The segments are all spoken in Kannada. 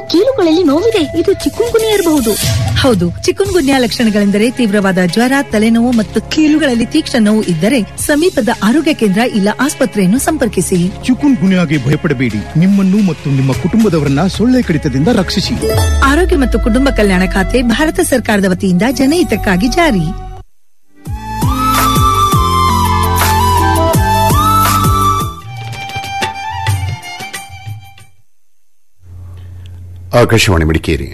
ಕೀಲುಗಳಲ್ಲಿ ನೋವಿದೆ ಇದು ಚಿಕ್ಕುಂಗುನಿ ಇರಬಹುದು ಹೌದು ಚಿಕುನ್ ಗುನ್ಯಾ ಲಕ್ಷಣಗಳೆಂದರೆ ತೀವ್ರವಾದ ಜ್ವರ ತಲೆನೋವು ಮತ್ತು ಕೀಲುಗಳಲ್ಲಿ ತೀಕ್ಷ್ಣ ನೋವು ಇದ್ದರೆ ಸಮೀಪದ ಆರೋಗ್ಯ ಕೇಂದ್ರ ಇಲ್ಲ ಆಸ್ಪತ್ರೆಯನ್ನು ಸಂಪರ್ಕಿಸಿ ಚಿಕುನ್ ಗುನ್ಯಾಗೆ ಭಯಪಡಬೇಡಿ ನಿಮ್ಮನ್ನು ಮತ್ತು ನಿಮ್ಮ ಕುಟುಂಬದವರನ್ನ ಸೊಳ್ಳೆ ಕಡಿತದಿಂದ ರಕ್ಷಿಸಿ ಆರೋಗ್ಯ ಮತ್ತು ಕುಟುಂಬ ಕಲ್ಯಾಣ ಖಾತೆ ಭಾರತ ಸರ್ಕಾರದ ವತಿಯಿಂದ ಜನಹಿತಕ್ಕಾಗಿ ಜಾರಿ ಆಕಾಶವಾಣಿ ಮಡಿಕೇರಿ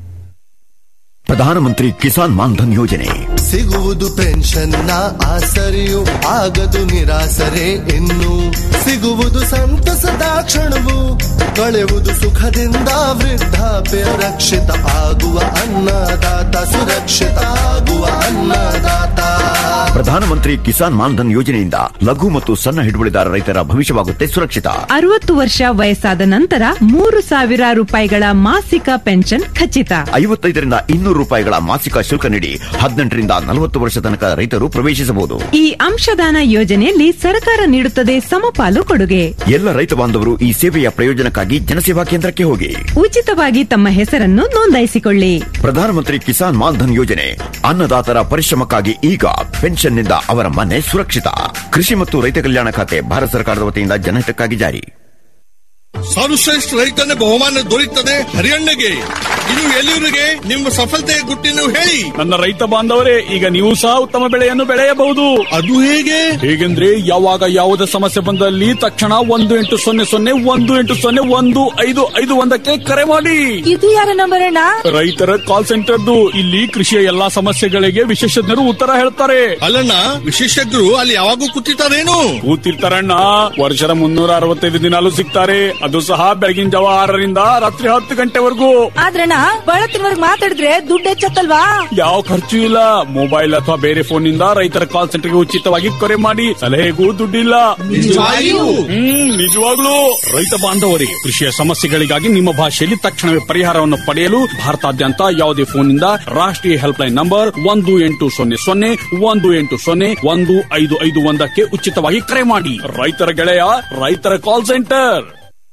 ಪ್ರಧಾನಮಂತ್ರಿ ಕಿಸಾನ್ ಮಾನ್ಧನ್ ಯೋಜನೆ ಸಿಗುವುದು ಪೆನ್ಷನ್ನ ಆಸರೆಯು ಆಗದು ನಿರಾಸರೆ ಇನ್ನು ಸಿಗುವುದು ಸಂತಸದ ಕ್ಷಣವು ಕಳೆಯುವುದು ಸುಖದಿಂದ ವೃದ್ಧಾಪ್ಯ ರಕ್ಷಿತ ಆಗುವ ಅನ್ನದಾತ ಸುರಕ್ಷಿತ ಆಗುವ ಅನ್ನದಾತ ಪ್ರಧಾನಮಂತ್ರಿ ಕಿಸಾನ್ ಮಾನ್ಧನ್ ಯೋಜನೆಯಿಂದ ಲಘು ಮತ್ತು ಸಣ್ಣ ಹಿಡುವಳಿದಾರ ರೈತರ ಭವಿಷ್ಯವಾಗುತ್ತೆ ಸುರಕ್ಷಿತ ಅರವತ್ತು ವರ್ಷ ವಯಸ್ಸಾದ ನಂತರ ಮೂರು ಸಾವಿರ ರೂಪಾಯಿಗಳ ಮಾಸಿಕ ಪೆನ್ಷನ್ ಖಚಿತ ಐವತ್ತೈದರಿಂದ ಇನ್ನೂರು ರೂಪಾಯಿಗಳ ಮಾಸಿಕ ಶುಲ್ಕ ನೀಡಿ ಹದಿನೆಂಟರಿಂದ ನಲವತ್ತು ವರ್ಷ ತನಕ ರೈತರು ಪ್ರವೇಶಿಸಬಹುದು ಈ ಅಂಶದಾನ ಯೋಜನೆಯಲ್ಲಿ ಸರ್ಕಾರ ನೀಡುತ್ತದೆ ಸಮಪಾಲು ಕೊಡುಗೆ ಎಲ್ಲ ರೈತ ಬಾಂಧವರು ಈ ಸೇವೆಯ ಪ್ರಯೋಜನಕ್ಕಾಗಿ ಜನಸೇವಾ ಕೇಂದ್ರಕ್ಕೆ ಹೋಗಿ ಉಚಿತವಾಗಿ ತಮ್ಮ ಹೆಸರನ್ನು ನೋಂದಾಯಿಸಿಕೊಳ್ಳಿ ಪ್ರಧಾನಮಂತ್ರಿ ಕಿಸಾನ್ ಮಾನ್ಧನ್ ಯೋಜನೆ ಅನ್ನದಾತರ ಪರಿಶ್ರಮಕ್ಕಾಗಿ ಈಗ ಪೆನ್ಷನ್ನಿಂದ ಅವರ ಮನೆ ಸುರಕ್ಷಿತ ಕೃಷಿ ಮತ್ತು ರೈತ ಕಲ್ಯಾಣ ಖಾತೆ ಭಾರತ ಸರ್ಕಾರದ ವತಿಯಿಂದ ಜನಹಿತಕ್ಕಾಗಿ ಜಾರಿ ಸರ್ವಶ್ರೇಷ್ಠ ರೈತನ ಬಹುಮಾನ ದೊರೆಯುತ್ತದೆ ಹರಿಯಣ್ಣಗೆ ಇದು ಎಲ್ಲಿವರಿಗೆ ನಿಮ್ಮ ಸಫಲತೆಯ ಗುಟ್ಟಿನ ಹೇಳಿ ನನ್ನ ರೈತ ಬಾಂಧವರೇ ಈಗ ನೀವು ಸಹ ಉತ್ತಮ ಬೆಳೆಯನ್ನು ಬೆಳೆಯಬಹುದು ಅದು ಹೇಗೆ ಹೇಗೆಂದ್ರೆ ಯಾವಾಗ ಯಾವುದೇ ಸಮಸ್ಯೆ ಬಂದಲ್ಲಿ ತಕ್ಷಣ ಒಂದು ಎಂಟು ಸೊನ್ನೆ ಸೊನ್ನೆ ಒಂದು ಎಂಟು ಸೊನ್ನೆ ಒಂದು ಐದು ಐದು ಒಂದಕ್ಕೆ ಕರೆ ಮಾಡಿ ಇದು ಯಾರ ನಂಬರ್ ಅಣ್ಣ ರೈತರ ಕಾಲ್ ಸೆಂಟರ್ದು ಇಲ್ಲಿ ಕೃಷಿಯ ಎಲ್ಲಾ ಸಮಸ್ಯೆಗಳಿಗೆ ವಿಶೇಷಜ್ಞರು ಉತ್ತರ ಹೇಳ್ತಾರೆ ಅಲ್ಲಣ್ಣ ವಿಶೇಷಜ್ಞರು ಅಲ್ಲಿ ಯಾವಾಗೂ ಕೂತಿರ್ತಾರೇನು ಕೂತಿರ್ತಾರಣ್ಣ ವರ್ಷದ ಮುನ್ನೂರ ಅರವತ್ತೈದು ದಿನಾಲು ಸಿಗ್ತಾರೆ ಅದು ಸಹ ಬೆಳಗಿನ ಜಾವ ಆರರಿಂದ ರಾತ್ರಿ ಹತ್ತು ಗಂಟೆವರೆಗೂ ಆದ್ರಣ್ಣ ಬಳತ್ತಿನವರ್ಗ್ ಮಾತಾಡಿದ್ರೆ ದುಡ್ಡು ಹೆಚ್ಚತ್ತಲ್ವಾ ಯಾವ ಖರ್ಚು ಇಲ್ಲ ಮೊಬೈಲ್ ಅಥವಾ ಬೇರೆ ಫೋನ್ ನಿಂದ ರೈತರ ಕಾಲ್ ಸೆಂಟರ್ಗೆ ಉಚಿತವಾಗಿ ಕರೆ ಮಾಡಿ ಸಲಹೆಗೂ ದುಡ್ಡಿಲ್ಲ ನಿಜವಾಗಿಯೂ? ಹ್ಮ್ ನಿಜವಾಗ್ಲೂ ರೈತ ಬಾಂಧವರಿಗೆ ಕೃಷಿಯ ಸಮಸ್ಯೆಗಳಿಗಾಗಿ ನಿಮ್ಮ ಭಾಷೆಯಲ್ಲಿ ತಕ್ಷಣವೇ ಪರಿಹಾರವನ್ನು ಪಡೆಯಲು ಭಾರತಾದ್ಯಂತ ಯಾವುದೇ ಫೋನ್ ನಿಂದ ರಾಷ್ಟ್ರೀಯ ಹೆಲ್ಪ್ ಲೈನ್ ನಂಬರ್ ಒಂದು ಎಂಟು ಸೊನ್ನೆ ಸೊನ್ನೆ ಒಂದು ಎಂಟು ಸೊನ್ನೆ ಒಂದು ಐದು ಐದು ಒಂದಕ್ಕೆ ಉಚಿತವಾಗಿ ಕರೆ ಮಾಡಿ ರೈತರ ಗೆಳೆಯ ರೈತರ ಕಾಲ್ ಸೆಂಟರ್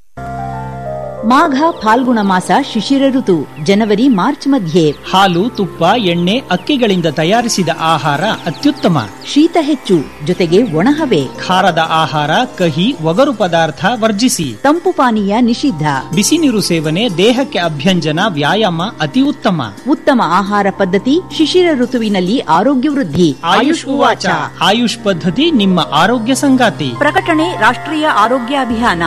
ಮಾಘ ಫಾಲ್ಗುಣ ಮಾಸ ಶಿಶಿರ ಋತು ಜನವರಿ ಮಾರ್ಚ್ ಮಧ್ಯೆ ಹಾಲು ತುಪ್ಪ ಎಣ್ಣೆ ಅಕ್ಕಿಗಳಿಂದ ತಯಾರಿಸಿದ ಆಹಾರ ಅತ್ಯುತ್ತಮ ಶೀತ ಹೆಚ್ಚು ಜೊತೆಗೆ ಒಣಹವೆ ಖಾರದ ಆಹಾರ ಕಹಿ ಒಗರು ಪದಾರ್ಥ ವರ್ಜಿಸಿ ತಂಪು ಪಾನೀಯ ನಿಷಿದ್ಧ ಬಿಸಿ ನೀರು ಸೇವನೆ ದೇಹಕ್ಕೆ ಅಭ್ಯಂಜನ ವ್ಯಾಯಾಮ ಅತಿ ಉತ್ತಮ ಉತ್ತಮ ಆಹಾರ ಪದ್ಧತಿ ಶಿಶಿರ ಋತುವಿನಲ್ಲಿ ಆರೋಗ್ಯ ವೃದ್ಧಿ ಆಯುಷ್ ಉವಾಚ ಆಯುಷ್ ಪದ್ಧತಿ ನಿಮ್ಮ ಆರೋಗ್ಯ ಸಂಗಾತಿ ಪ್ರಕಟಣೆ ರಾಷ್ಟ್ರೀಯ ಆರೋಗ್ಯ ಅಭಿಯಾನ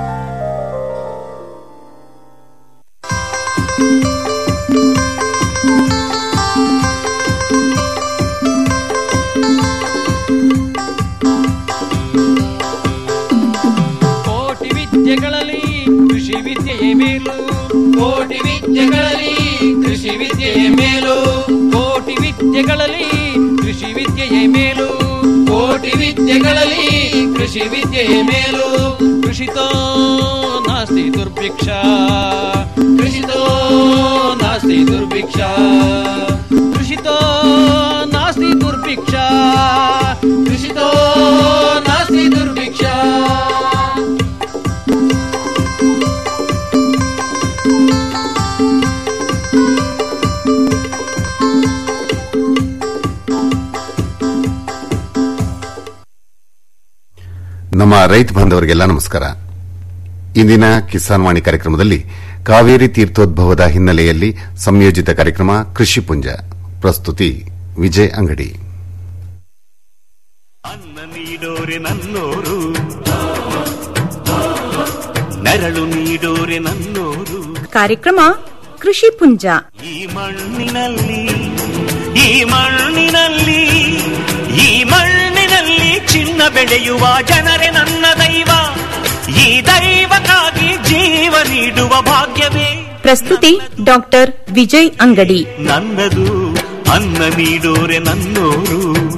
ಕೋಟಿ ವಿದ್ಯೆಗಳಲ್ಲಿ ಕೃಷಿ ವಿದ್ಯೆಯೇ ಮೇಲು ಕೋಟಿ ವಿದ್ಯೆಗಳಲ್ಲಿ ಕೃಷಿ ವಿದ್ಯೆಯೇ ಮೇಲು ಕೋಟಿ ವಿದ್ಯೆಗಳಲ್ಲಿ ಕೃಷಿ ವಿದ್ಯೆಯೇ ಮೇಲು ಕೋಟಿ ವಿದ್ಯೆಗಳಲ್ಲಿ ಕೃಷಿ ವಿದ್ಯೆಯೇ ಮೇಲು ಕೃಷಿತೋ ನಾಸ್ತಿ ದುರ್ಭಿಕ್ಷ ಕೃಷಿತೋ ನಾಸ್ತಿ ದುರ್ಭಿಕ್ಷ ಕೃಷಿತೋ ನಾಸ್ತಿ ದುರ್ಭಿಕ್ಷ ಕೃಷಿತೋ ನಾಸ್ತಿ ದುರ್ಭಿಕ್ಷ ನಮ್ಮ ರೈತ ಬಾಂಧವರಿಗೆಲ್ಲ ನಮಸ್ಕಾರ ಇಂದಿನ ಕಿಸಾನ್ ವಾಣಿ ಕಾರ್ಯಕ್ರಮದಲ್ಲಿ ಕಾವೇರಿ ತೀರ್ಥೋದ್ಭವದ ಹಿನ್ನೆಲೆಯಲ್ಲಿ ಸಂಯೋಜಿತ ಕಾರ್ಯಕ್ರಮ ಕೃಷಿ ಪುಂಜ ಪ್ರಸ್ತುತಿ ವಿಜಯ್ ಅಂಗಡಿ ನೀಡೋರೆ ನನ್ನೋರು ನೆರಳು ನೀಡೋರೆ ನನ್ನೋರು ಕಾರ್ಯಕ್ರಮ ಕೃಷಿ ಪುಂಜ ಈ ಮಣ್ಣಿನಲ್ಲಿ ಈ ಮಣ್ಣಿನಲ್ಲಿ ಈ ಮಣ್ಣಿನಲ್ಲಿ ಚಿನ್ನ ಬೆಳೆಯುವ ಜನರೇ ನನ್ನ ದೈವ ಈ ದೈವಕ್ಕಾಗಿ ಜೀವ ನೀಡುವ ಭಾಗ್ಯವೇ ಪ್ರಸ್ತುತಿ ಡಾಕ್ಟರ್ ವಿಜಯ್ ಅಂಗಡಿ ನನ್ನದು ಅನ್ನ ನೀಡೋರೆ ನನ್ನೋರು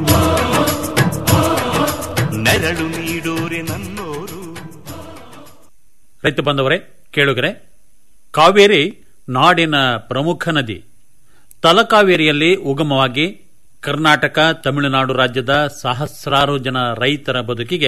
ನೆರಳು ನೀಡೋರೆ ನನ್ನೋರು ರೈತ ಬಂದವರೇ ಕೇಳುಗರೆ ಕಾವೇರಿ ನಾಡಿನ ಪ್ರಮುಖ ನದಿ ತಲಕಾವೇರಿಯಲ್ಲಿ ಉಗಮವಾಗಿ ಕರ್ನಾಟಕ ತಮಿಳುನಾಡು ರಾಜ್ಯದ ಸಹಸ್ರಾರು ಜನ ರೈತರ ಬದುಕಿಗೆ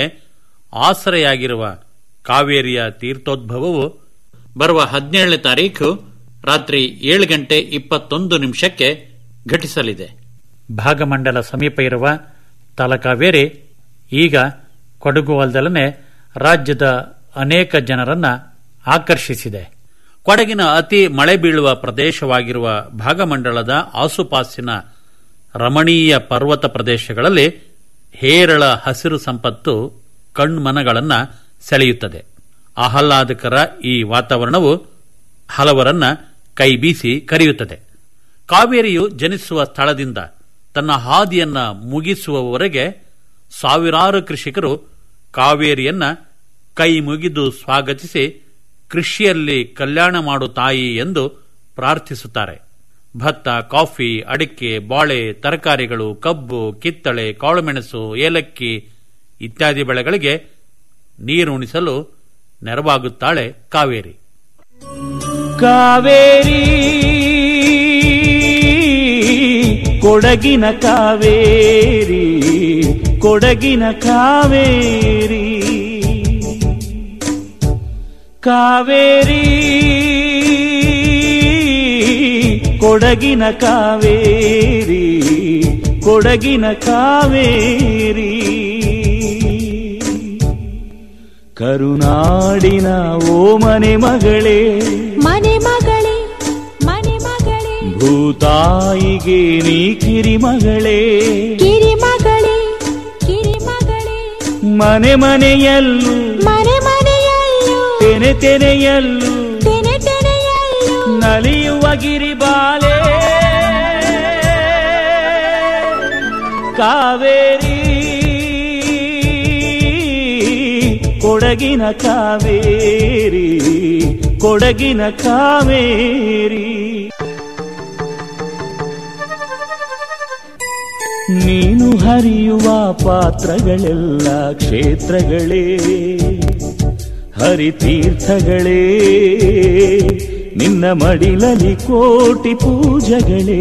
ಆಸರೆಯಾಗಿರುವ ಕಾವೇರಿಯ ತೀರ್ಥೋದ್ಭವವು ಬರುವ ಹದಿನೇಳನೇ ತಾರೀಖು ರಾತ್ರಿ ಏಳು ಗಂಟೆ ಇಪ್ಪತ್ತೊಂದು ನಿಮಿಷಕ್ಕೆ ಘಟಿಸಲಿದೆ ಭಾಗಮಂಡಲ ಸಮೀಪ ಇರುವ ತಲಕಾವೇರಿ ಈಗ ಕೊಡಗು ಅಲ್ದಲನೆ ರಾಜ್ಯದ ಅನೇಕ ಜನರನ್ನ ಆಕರ್ಷಿಸಿದೆ ಕೊಡಗಿನ ಅತಿ ಮಳೆ ಬೀಳುವ ಪ್ರದೇಶವಾಗಿರುವ ಭಾಗಮಂಡಲದ ಆಸುಪಾಸಿನ ರಮಣೀಯ ಪರ್ವತ ಪ್ರದೇಶಗಳಲ್ಲಿ ಹೇರಳ ಹಸಿರು ಸಂಪತ್ತು ಕಣ್ಮನಗಳನ್ನ ಸೆಳೆಯುತ್ತದೆ ಆಹ್ಲಾದಕರ ಈ ವಾತಾವರಣವು ಹಲವರನ್ನ ಕೈಬೀಸಿ ಕರೆಯುತ್ತದೆ ಕಾವೇರಿಯು ಜನಿಸುವ ಸ್ಥಳದಿಂದ ತನ್ನ ಹಾದಿಯನ್ನ ಮುಗಿಸುವವರೆಗೆ ಸಾವಿರಾರು ಕೃಷಿಕರು ಕಾವೇರಿಯನ್ನ ಕೈ ಮುಗಿದು ಸ್ವಾಗತಿಸಿ ಕೃಷಿಯಲ್ಲಿ ಕಲ್ಯಾಣ ಮಾಡು ತಾಯಿ ಎಂದು ಪ್ರಾರ್ಥಿಸುತ್ತಾರೆ ಭತ್ತ ಕಾಫಿ ಅಡಿಕೆ ಬಾಳೆ ತರಕಾರಿಗಳು ಕಬ್ಬು ಕಿತ್ತಳೆ ಕಾಳುಮೆಣಸು ಏಲಕ್ಕಿ ಇತ್ಯಾದಿ ಬೆಳೆಗಳಿಗೆ ನೀರುಣಿಸಲು ನೆರವಾಗುತ್ತಾಳೆ ಕಾವೇರಿ ಕಾವೇರಿ ಕೊಡಗಿನ ಕಾವೇರಿ ಕೊಡಗಿನ ಕಾವೇರಿ ಕಾವೇರಿ ಕೊಡಗಿನ ಕಾವೇರಿ ಕೊಡಗಿನ ಕಾವೇರಿ ಕರುನಾಡಿನ ಓ ಮನೆ ಮಗಳೇ ಮನೆ ಮಗಳೇ ಮನೆ ಮಗಳೇ ಭೂತಾಯಿಗೆ ನೀ ಕಿರಿ ಮಗಳೇ ಕಿರಿ ಮಗಳೇ ಕಿರಿ ಮಗಳೇ ಮನೆ ಮನೆಯಲ್ಲೂ ಮನೆ ಮನೆಯಲ್ಲೂ ತೆನೆ ತೆನೆಯಲ್ಲೂ ತೆನೆ ತೆನೆಯಲ್ಲೂ ನಲಿಯುವ ಗಿರಿಬಾಲೆ ಕಾವೇರಿ ಕೊಡಗಿನ ಕಾವೇರಿ ಕೊಡಗಿನ ಕಾವೇರಿ ನೀನು ಹರಿಯುವ ಪಾತ್ರಗಳೆಲ್ಲ ಕ್ಷೇತ್ರಗಳೇ ಹರಿತೀರ್ಥಗಳೇ ನಿನ್ನ ಮಡಿಲಲಿ ಕೋಟಿ ಪೂಜಗಳೇ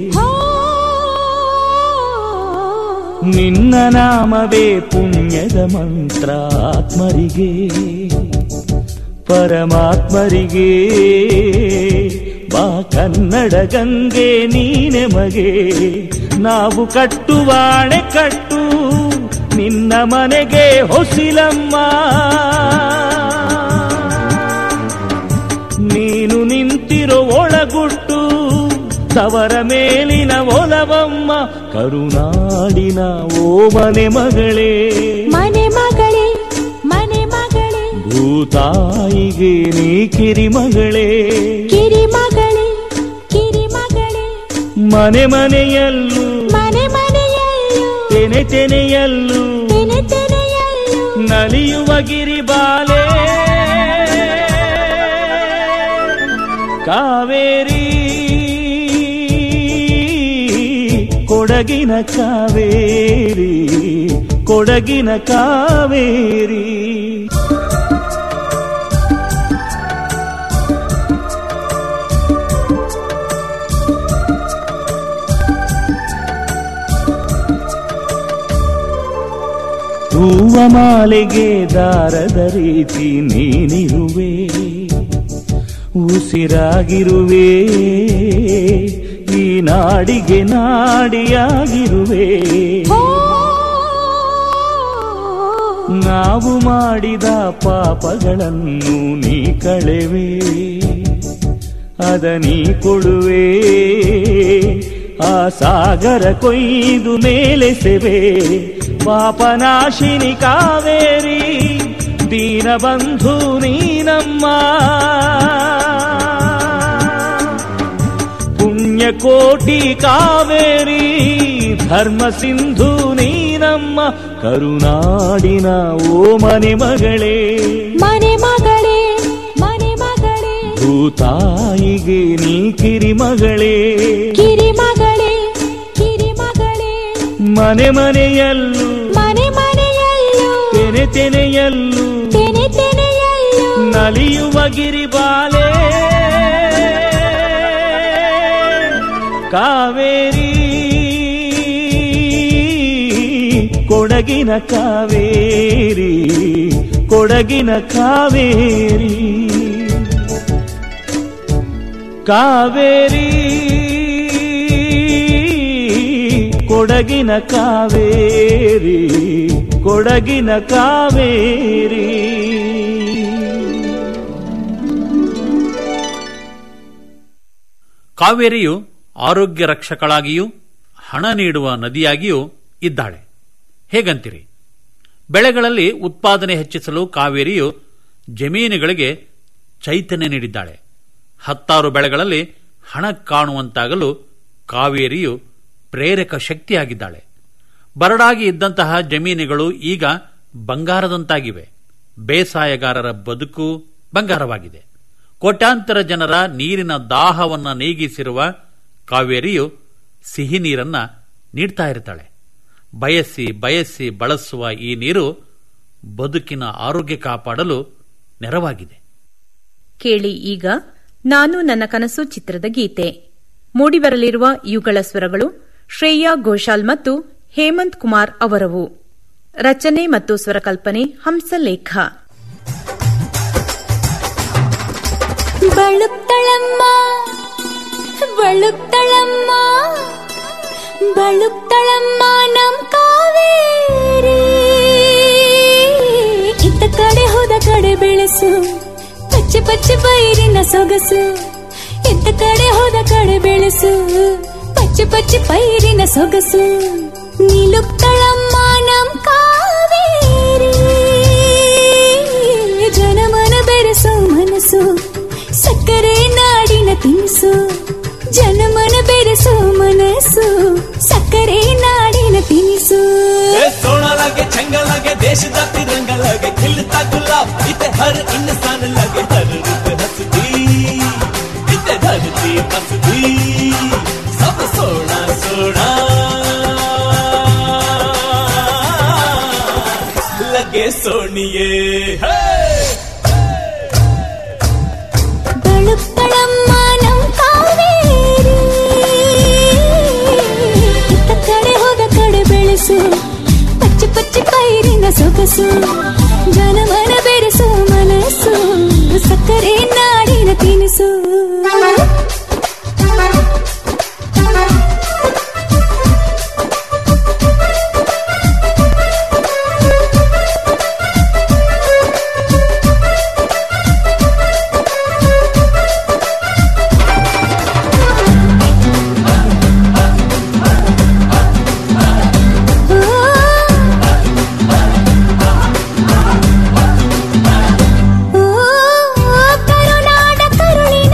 ನಿನ್ನ ನಾಮವೇ ಪುಣ್ಯದ ಮಂತ್ರ ಆತ್ಮರಿಗೆ ಪರಮಾತ್ಮರಿಗೆ ಬಾ ಕನ್ನಡ ಗಂಗೆ ನೀನೆ ಮಗೆ ನಾವು ಕಟ್ಟುವಾಣೆ ಕಟ್ಟು ನಿನ್ನ ಮನೆಗೆ ಹೊಸಿಲಮ್ಮ ನೀನು ನಿಂತಿರೋ ಒಳಗುಟ್ಟು ತವರ ಮೇಲಿನ ಒಲವಮ್ಮ ಕರುನಾಡಿನ ಓ ಮನೆ ಮಗಳೇ ಮನೆ ಮಗಳೇ ಮನೆ ಮಗಳೇ ಭೂತಾಯಿಗೆ ನೀ ಕಿರಿ ಮಗಳೇ ಕಿರಿ ಮಗಳೇ ಕಿರಿ ಮಗಳೇ ಮನೆ ಮನೆಯಲ್ಲೂ ಮನೆ ಮನೆಯಲ್ಲೂ ತೆನೆ ತೆನೆಯಲ್ಲೂ ತೆನೆ ತೆನೆಯಲ್ಲೂ ನಲಿಯುವ ಗಿರಿಬಾಲೆ ಕಾವೇರಿ ಕೊಡಗಿನ ಕಾವೇರಿ ಕೊಡಗಿನ ಕಾವೇರಿ ಹೂವ ಮಾಲೆಗೆ ದಾರದ ರೀತಿ ನೀನಿರುವೆ ಉಸಿರಾಗಿರುವೆ ಈ ನಾಡಿಗೆ ನಾಡಿಯಾಗಿರುವೆ ನಾವು ಮಾಡಿದ ಪಾಪಗಳನ್ನು ನೀ ಕಳೆವೆ ಅದ ನೀ ಕೊಡುವೆ ಆ ಸಾಗರ ಕೊಯ್ದು ಮೇಲೆಸೆವೆ ಪಾಪನಾಶಿನಿ ಕಾವೇರಿ ದೀನಬಂಧು ನೀನಮ್ಮ ಪುಣ್ಯಕೋಟಿ ಕಾವೇರಿ ಧರ್ಮ ಸಿಂಧು ನೀನಮ್ಮ ಕರುನಾಡಿನ ಓ ಮನೆ ಮಗಳೇ ಮನೆ ಮಗಳೇ ಮನೆ ಮಗಳೇ ಭೂತಾಯಿಗೆ ನೀ ಕಿರಿ ಮಗಳೇ ಕಿರಿ ಮಗಳೇ ಕಿರಿ ಮಗಳೇ ಮನೆ ಮನೆಯಲ್ಲೂ ಮನೆ ಮನೆಯಲ್ಲೂ ತೆನೆ ತೆನೆಯಲ್ಲೂ ತೆನೆ ತೆನೆಯಲ್ಲೂ ನಲಿಯುವ ಗಿರಿಬಾಲೆ ಕಾವೇರಿ ಕೊಡಗಿನ ಕಾವೇರಿ ಕೊಡಗಿನ ಕಾವೇರಿ ಕಾವೇರಿ ಕೊಡಗಿನ ಕಾವೇರಿ ಕೊಡಗಿನ ಕಾವೇರಿ ಕಾವೇರಿಯು ಆರೋಗ್ಯ ರಕ್ಷಕಳಾಗಿಯೂ ಹಣ ನೀಡುವ ನದಿಯಾಗಿಯೂ ಇದ್ದಾಳೆ ಹೇಗಂತೀರಿ ಬೆಳೆಗಳಲ್ಲಿ ಉತ್ಪಾದನೆ ಹೆಚ್ಚಿಸಲು ಕಾವೇರಿಯು ಜಮೀನುಗಳಿಗೆ ಚೈತನ್ಯ ನೀಡಿದ್ದಾಳೆ ಹತ್ತಾರು ಬೆಳೆಗಳಲ್ಲಿ ಹಣ ಕಾಣುವಂತಾಗಲು ಕಾವೇರಿಯು ಪ್ರೇರಕ ಶಕ್ತಿಯಾಗಿದ್ದಾಳೆ ಬರಡಾಗಿ ಇದ್ದಂತಹ ಜಮೀನುಗಳು ಈಗ ಬಂಗಾರದಂತಾಗಿವೆ ಬೇಸಾಯಗಾರರ ಬದುಕು ಬಂಗಾರವಾಗಿದೆ ಕೋಟ್ಯಾಂತರ ಜನರ ನೀರಿನ ದಾಹವನ್ನ ನೀಗಿಸಿರುವ ಕಾವೇರಿಯು ಸಿಹಿ ನೀರನ್ನ ನೀಡ್ತಾ ಇರ್ತಾಳೆ ಬಯಸಿ ಬಯಸಿ ಬಳಸುವ ಈ ನೀರು ಬದುಕಿನ ಆರೋಗ್ಯ ಕಾಪಾಡಲು ನೆರವಾಗಿದೆ ಕೇಳಿ ಈಗ ನಾನು ನನ್ನ ಕನಸು ಚಿತ್ರದ ಗೀತೆ ಮೂಡಿಬರಲಿರುವ ಇವುಗಳ ಸ್ವರಗಳು ಶ್ರೇಯಾ ಘೋಷಾಲ್ ಮತ್ತು ಹೇಮಂತ್ ಕುಮಾರ್ ಅವರವು ರಚನೆ ಮತ್ತು ಸ್ವರಕಲ್ಪನೆ ಹಂಸಲೇಖ ಬಳುತ್ತಳಮ್ಮ ಬಳುತ್ತಳಮ್ಮ ಬಳುತ್ತಳಮ್ಮ ನಮ್ ಕಾವೇರಿ ಇತ್ತ ಕಡೆ ಹೋದ ಕಡೆ ಬೆಳೆಸು ಪಚ್ಚೆ ಪಚ್ಚೆ ಪೈರಿನ ಸೊಗಸು ಇತ್ತ ಕಡೆ ಹೋದ ಕಡೆ ಬೆಳೆಸು ಪಚ್ಚೆ ಪಚ್ಚೆ ಪೈರಿನ ಸೊಗಸು ನಿಲುಕ್ತಳಮ್ಮ ನಮ್ ಕಾವೇರಿ ಜನಮನ ಬೆರೆಸೋ ಮನಸ್ಸು ಸಕ್ಕರೆ ನಾಡಿನ ತಿನಿಸು ಜನಮನ ಬೆರೆಸೋ ಮನಸ್ಸು ಸಕ್ಕರೆ ನಾಡಿನ ತಿನಿಸು सोना लगे चंगा लगे देश जाति रंग लगे खिलता गुलाब इते हर इंसान लगे हर रूप हंसदी इते धरती बसदी सब सोना सोना लगे सोनिए है ಬಳುತ್ತಳಮ್ಮ ನಮ್ ಕಾವೇರಿ ಇತ್ತ ಕಡೆ ಹೋದ ಕಡೆ ಬೆಳೆಸು ಪಚ್ಚೆ ಪಚ್ಚೆ ಪೈರಿನ ಸೊಗಸು ಜನಮನ ಬೆರೆಸೋ ಮನಸ್ಸು ಸಕ್ಕರೆ ನಾಡಿನ ತಿನಿಸು ಓ ಕರುನಾಡ ಕರುಳಿನ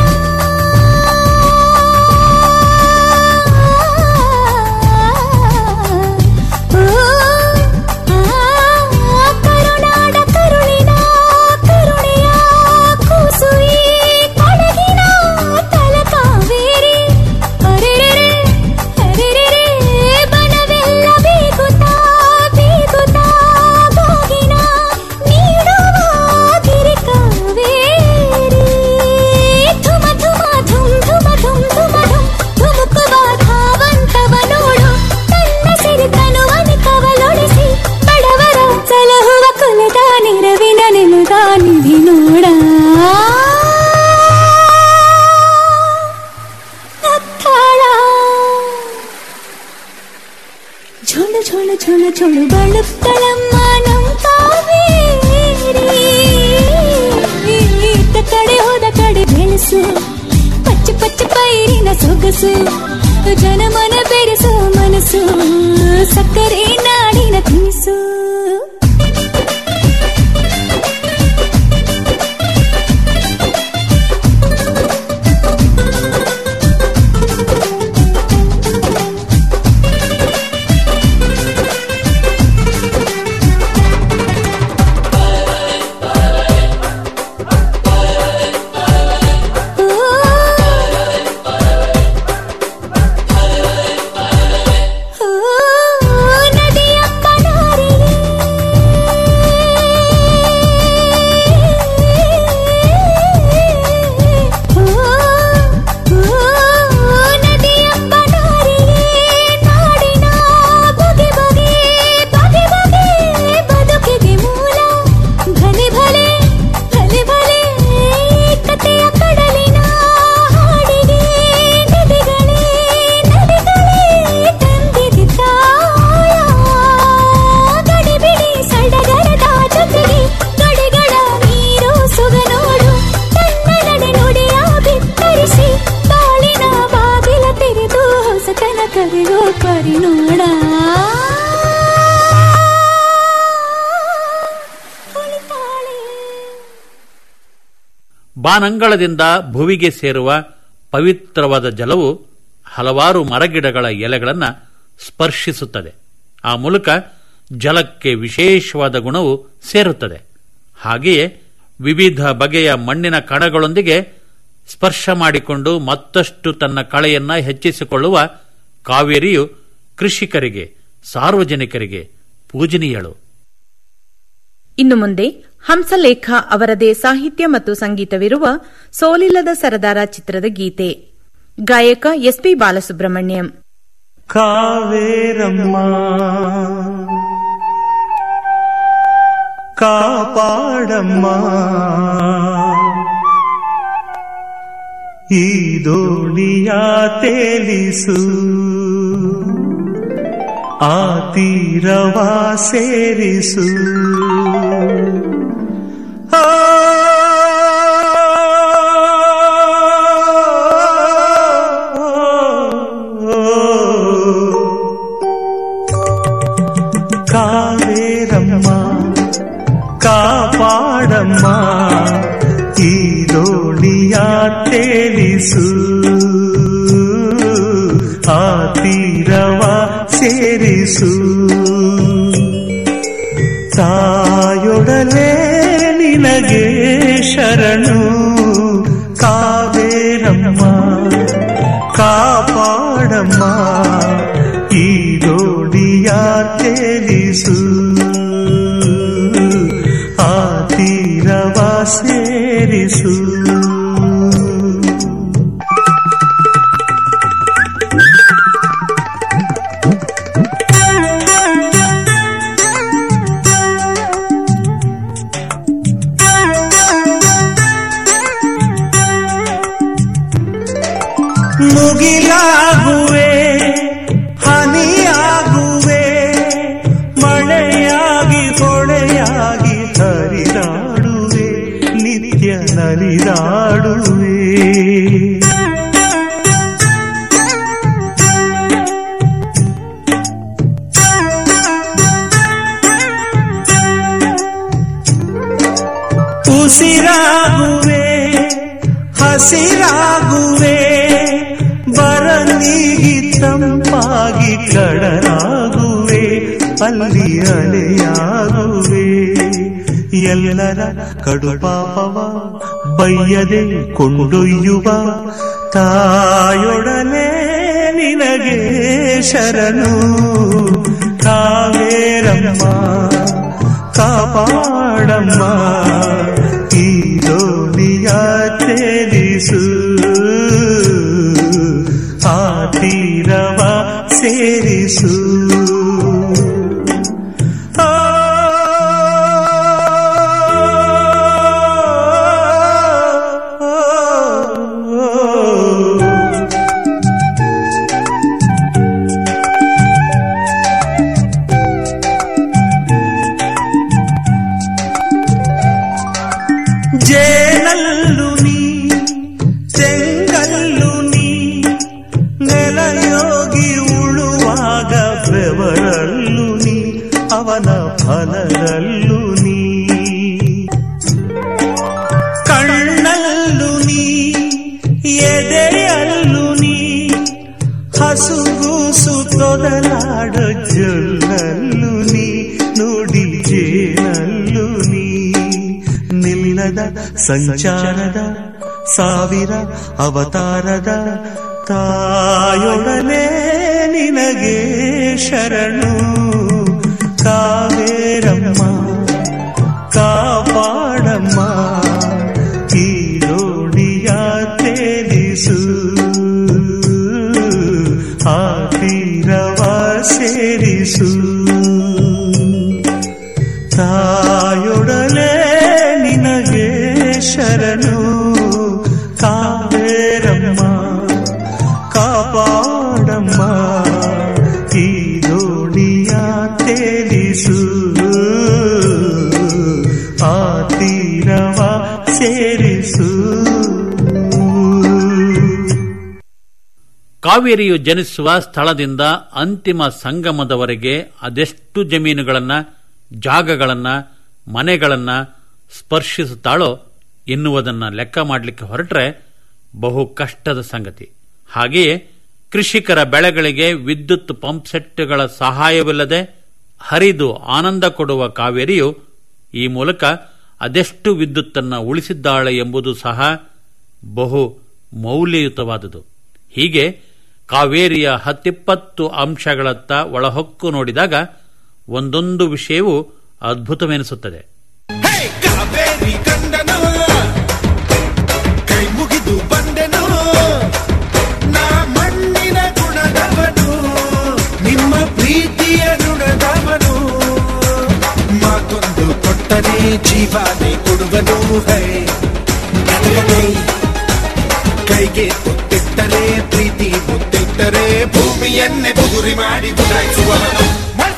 ಓ ಕರುನಾಡ ಕರುಳಿನ ಕರುಣೆಯ ಕೂಸು ಈ ಕೊಡಗಿನ ತಲಕಾವೇರಿ ಅರೆರೆರೆ ಅರೆರೆರೆ ಬನವೆಲ್ಲ ಬೀಗುತ್ತಾ ಬೀಗುತ್ತಾ ಗೋಗಿನ ನೀಡುವ ಗಿರಿ ಕಾವೇರಿ ಧುಮ ಧುಮ ಧುಮ್ ಧುಮ ಧುಮ್ ಧುಮ ಧುಮ್ ಧುಮುಕುವ ಧಾವಂತವ ನೋಡು ತನ್ನ ಸಿರಿತನುವನಿ ಕವಲೊಳಿಸಿ ಬಡವರ ಸಲಹುವ ಕುಲದ ನಿರವಿನ ನೆಲದ ನಿಧಿ ನೋಡ ಅತ್ತಾಳ ಝೊಳು ಝೊಳು ಝೊಳು ಝೊಳು ಬಳುತ್ತಳಮ್ಮ ನಮ್ ಕಾವೇರಿ ಇತ್ತ ಕಡೆ ಹೋದ ಕಡೆ ಬೆಳೆಸು ಪಚ್ಚೆ ಪಚ್ಚೆ ಪೈರಿನ ಸೊಗಸು ಜನಮನ ಬೆರೆಸೋ ಮನಸ್ಸು ಸಕ್ಕರೆ ನಾಡಿನ ತಿನಿಸು ಓ ನದಿಯಪ್ಪ ನಾರಿಗೆ ಬಾನಂಗಳದಿಂದ ಭುವಿಗೆ ಸೇರುವ ಪವಿತ್ರವಾದ ಜಲವು ಹಲವಾರು ಮರಗಿಡಗಳ ಎಲೆಗಳನ್ನು ಸ್ಪರ್ಶಿಸುತ್ತದೆ ಆ ಮೂಲಕ ಜಲಕ್ಕೆ ವಿಶೇಷವಾದ ಗುಣವು ಸೇರುತ್ತದೆ ಹಾಗೆಯೇ ವಿವಿಧ ಬಗೆಯ ಮಣ್ಣಿನ ಕಣಗಳೊಂದಿಗೆ ಸ್ಪರ್ಶ ಮಾಡಿಕೊಂಡು ಮತ್ತಷ್ಟು ತನ್ನ ಕಳೆಯನ್ನ ಹೆಚ್ಚಿಸಿಕೊಳ್ಳುವ ಕಾವೇರಿಯು ಕೃಷಿಕರಿಗೆ ಸಾರ್ವಜನಿಕರಿಗೆ ಪೂಜನೀಯಳು ಇನ್ನು ಮುಂದೆ ಹಂಸಲೇಖ ಅವರದೇ ಸಾಹಿತ್ಯ ಮತ್ತು ಸಂಗೀತವಿರುವ ಸೋಲಿಲ್ಲದ ಸರದಾರ ಚಿತ್ರದ ಗೀತೆ ಗಾಯಕ ಎಸ್ಪಿ ಬಾಲಸುಬ್ರಹ್ಮಣ್ಯಂ ಕಾವೇರಮ್ಮ ಕಾಪಾಡಮ್ಮ ಈ ದೋಣಿಯ ತೇಲಿಸು ಆ ತೀರವ ಸೇರಿಸು ಆ ಕಾವೇರಮ್ಮ ಕಾಪಾಡಮ್ಮ ಈ ದೋಣಿಯ ತೇಲಿಸು ಆ ತೀರವ ಸೇರಿಸು ತಾಯೊಡಲೆ ನಿನಗೆ ಶರಣು ಕಾವೇರಮ್ಮ ಕಾಪಾಡಮ್ಮ ಈ ದೋಣಿಯ ತೇಲಿಸು ಆ ತೀರವ ಸೇರಿಸು ಮುಗಿಲಾಗುವೆ ಹನಿಯಾಗುವೆ ಮಳೆಯಾಗಿ ಹೊಳೆಯಾಗಿ ಹರಿದಾಡುವೆ ನಿತ್ಯ ನಲಿದಾಡುವೆ ಉಸಿರಾಗುವೆ ಹಸಿರಾಗುವೆ ಬರ ನೀಗಿ ತಂಪಾಗಿ ಕಡಲಾಗುವೆ ಅಲ್ಲಿ ಅಲೆಯಾಗುವೆ ಎಲ್ಲರ ಕಡುಪಾಪವ ಬಯ್ಯದೆ ಕೊಂಡೊಯ್ಯುವ ತಾಯೊಡನೆ ನಿನಗೆ ಶರಣು ಕಾವೇರಮ್ಮ ಕಾಪಾಡಮ್ಮ ಈ ದೋಣಿಯ ತೇಲಿಸು ಆ ತೀರವ ಸೇರಿಸು ಆ ಜೇನಲ್ಲು ನೀ ತೆಂಗಲ್ಲು ನೀ ನೆಲಯೋಗಿ ಉಳುವಾಗ ಬೆವರಲ್ಲು ನೀ ಅವನ ಫಲದಲ್ಲೂ ನೀ ಕಣ್ಣಲ್ಲು ನೀ ಎದೆಯಲ್ಲು ನೀ ಹಸುಗೂಸು ತೊದಲಾಡ ಜೊಲ್ಲಲ್ಲು ನೀ ನುಡಿ ಜೇನಲ್ಲು ನೀ ನಿಲ್ಲದ ಸಂಚಾರದ ಸಾವಿರ ಅವತಾರದ ತಾಯೊಡನೆ ನಿನಗೆ ಶರಣು ಕಾವೇರಮ್ಮ ಕಾಪಾಡಮ್ಮ ಈ ದೋಣಿಯ ತೇಲಿಸು ಆ ತೀರವ ಸೇರಿಸು ತಾಯೊಡಲೆ ನಿನಗೆ ಶರಣು ಕಾವೇರಮ್ಮ ಕಾಪಾಡಮ್ಮ ಈ ದೋಣಿಯ ತೇಲಿಸು ಆ ತೀರವ ಸೇರಿಸು ಕಾವೇರಿಯು ಜನಿಸುವ ಸ್ಥಳದಿಂದ ಅಂತಿಮ ಸಂಗಮದವರೆಗೆ ಅದೆಷ್ಟು ಜಮೀನುಗಳನ್ನ ಜಾಗಗಳನ್ನ ಮನೆಗಳನ್ನ ಸ್ಪರ್ಶಿಸುತ್ತಾಳೋ ಎನ್ನುವುದನ್ನು ಲೆಕ್ಕ ಮಾಡಲಿಕ್ಕೆ ಹೊರಟ್ರೆ ಬಹು ಕಷ್ಟದ ಸಂಗತಿ ಹಾಗೆಯೇ ಕೃಷಿಕರ ಬೆಳೆಗಳಿಗೆ ವಿದ್ಯುತ್ ಪಂಪ್ ಸೆಟ್ಗಳ ಸಹಾಯವಿಲ್ಲದೆ ಹರಿದು ಆನಂದ ಕೊಡುವ ಕಾವೇರಿಯು ಈ ಮೂಲಕ ಅದೆಷ್ಟು ವಿದ್ಯುತ್ತನ್ನು ಉಳಿಸಿದ್ದಾಳೆ ಎಂಬುದು ಸಹ ಬಹು ಮೌಲ್ಯಯುತವಾದುದು ಹೀಗೆ ಕಾವೇರಿಯ ಹತ್ತಿಪ್ಪತ್ತು ಅಂಶಗಳತ್ತ ಒಳಹೊಕ್ಕು ನೋಡಿದಾಗ ಒಂದೊಂದು ವಿಷಯವೂ ಅದ್ಭುತವೆನಿಸುತ್ತದೆ ಕಾವೇರಿ ಕಂಡನು ಕೈ ಮುಗಿದು ಬಂದೆನು ನಾ ಮಣ್ಣಿನ ಗುಣದವನು ನಿಮ್ಮ ಪ್ರೀತಿಯ ನುಣದವನು ಮಾತೊಂದು ಕೊಟ್ಟರೆ ಜೀವಾನೆ ಕೊಡುವನು ಹೈ ಗದಗದೈ. ಕೈಗೆ ಮುತ್ತಿಟ್ಟರೆ ಪ್ರೀತಿ ಮುತ್ತಿಟ್ಟರೆ ಭೂಮಿಯನ್ನೇ ಬುಗುರಿ ಮಾಡಿ ಬುದಾಯಿಸುವವನು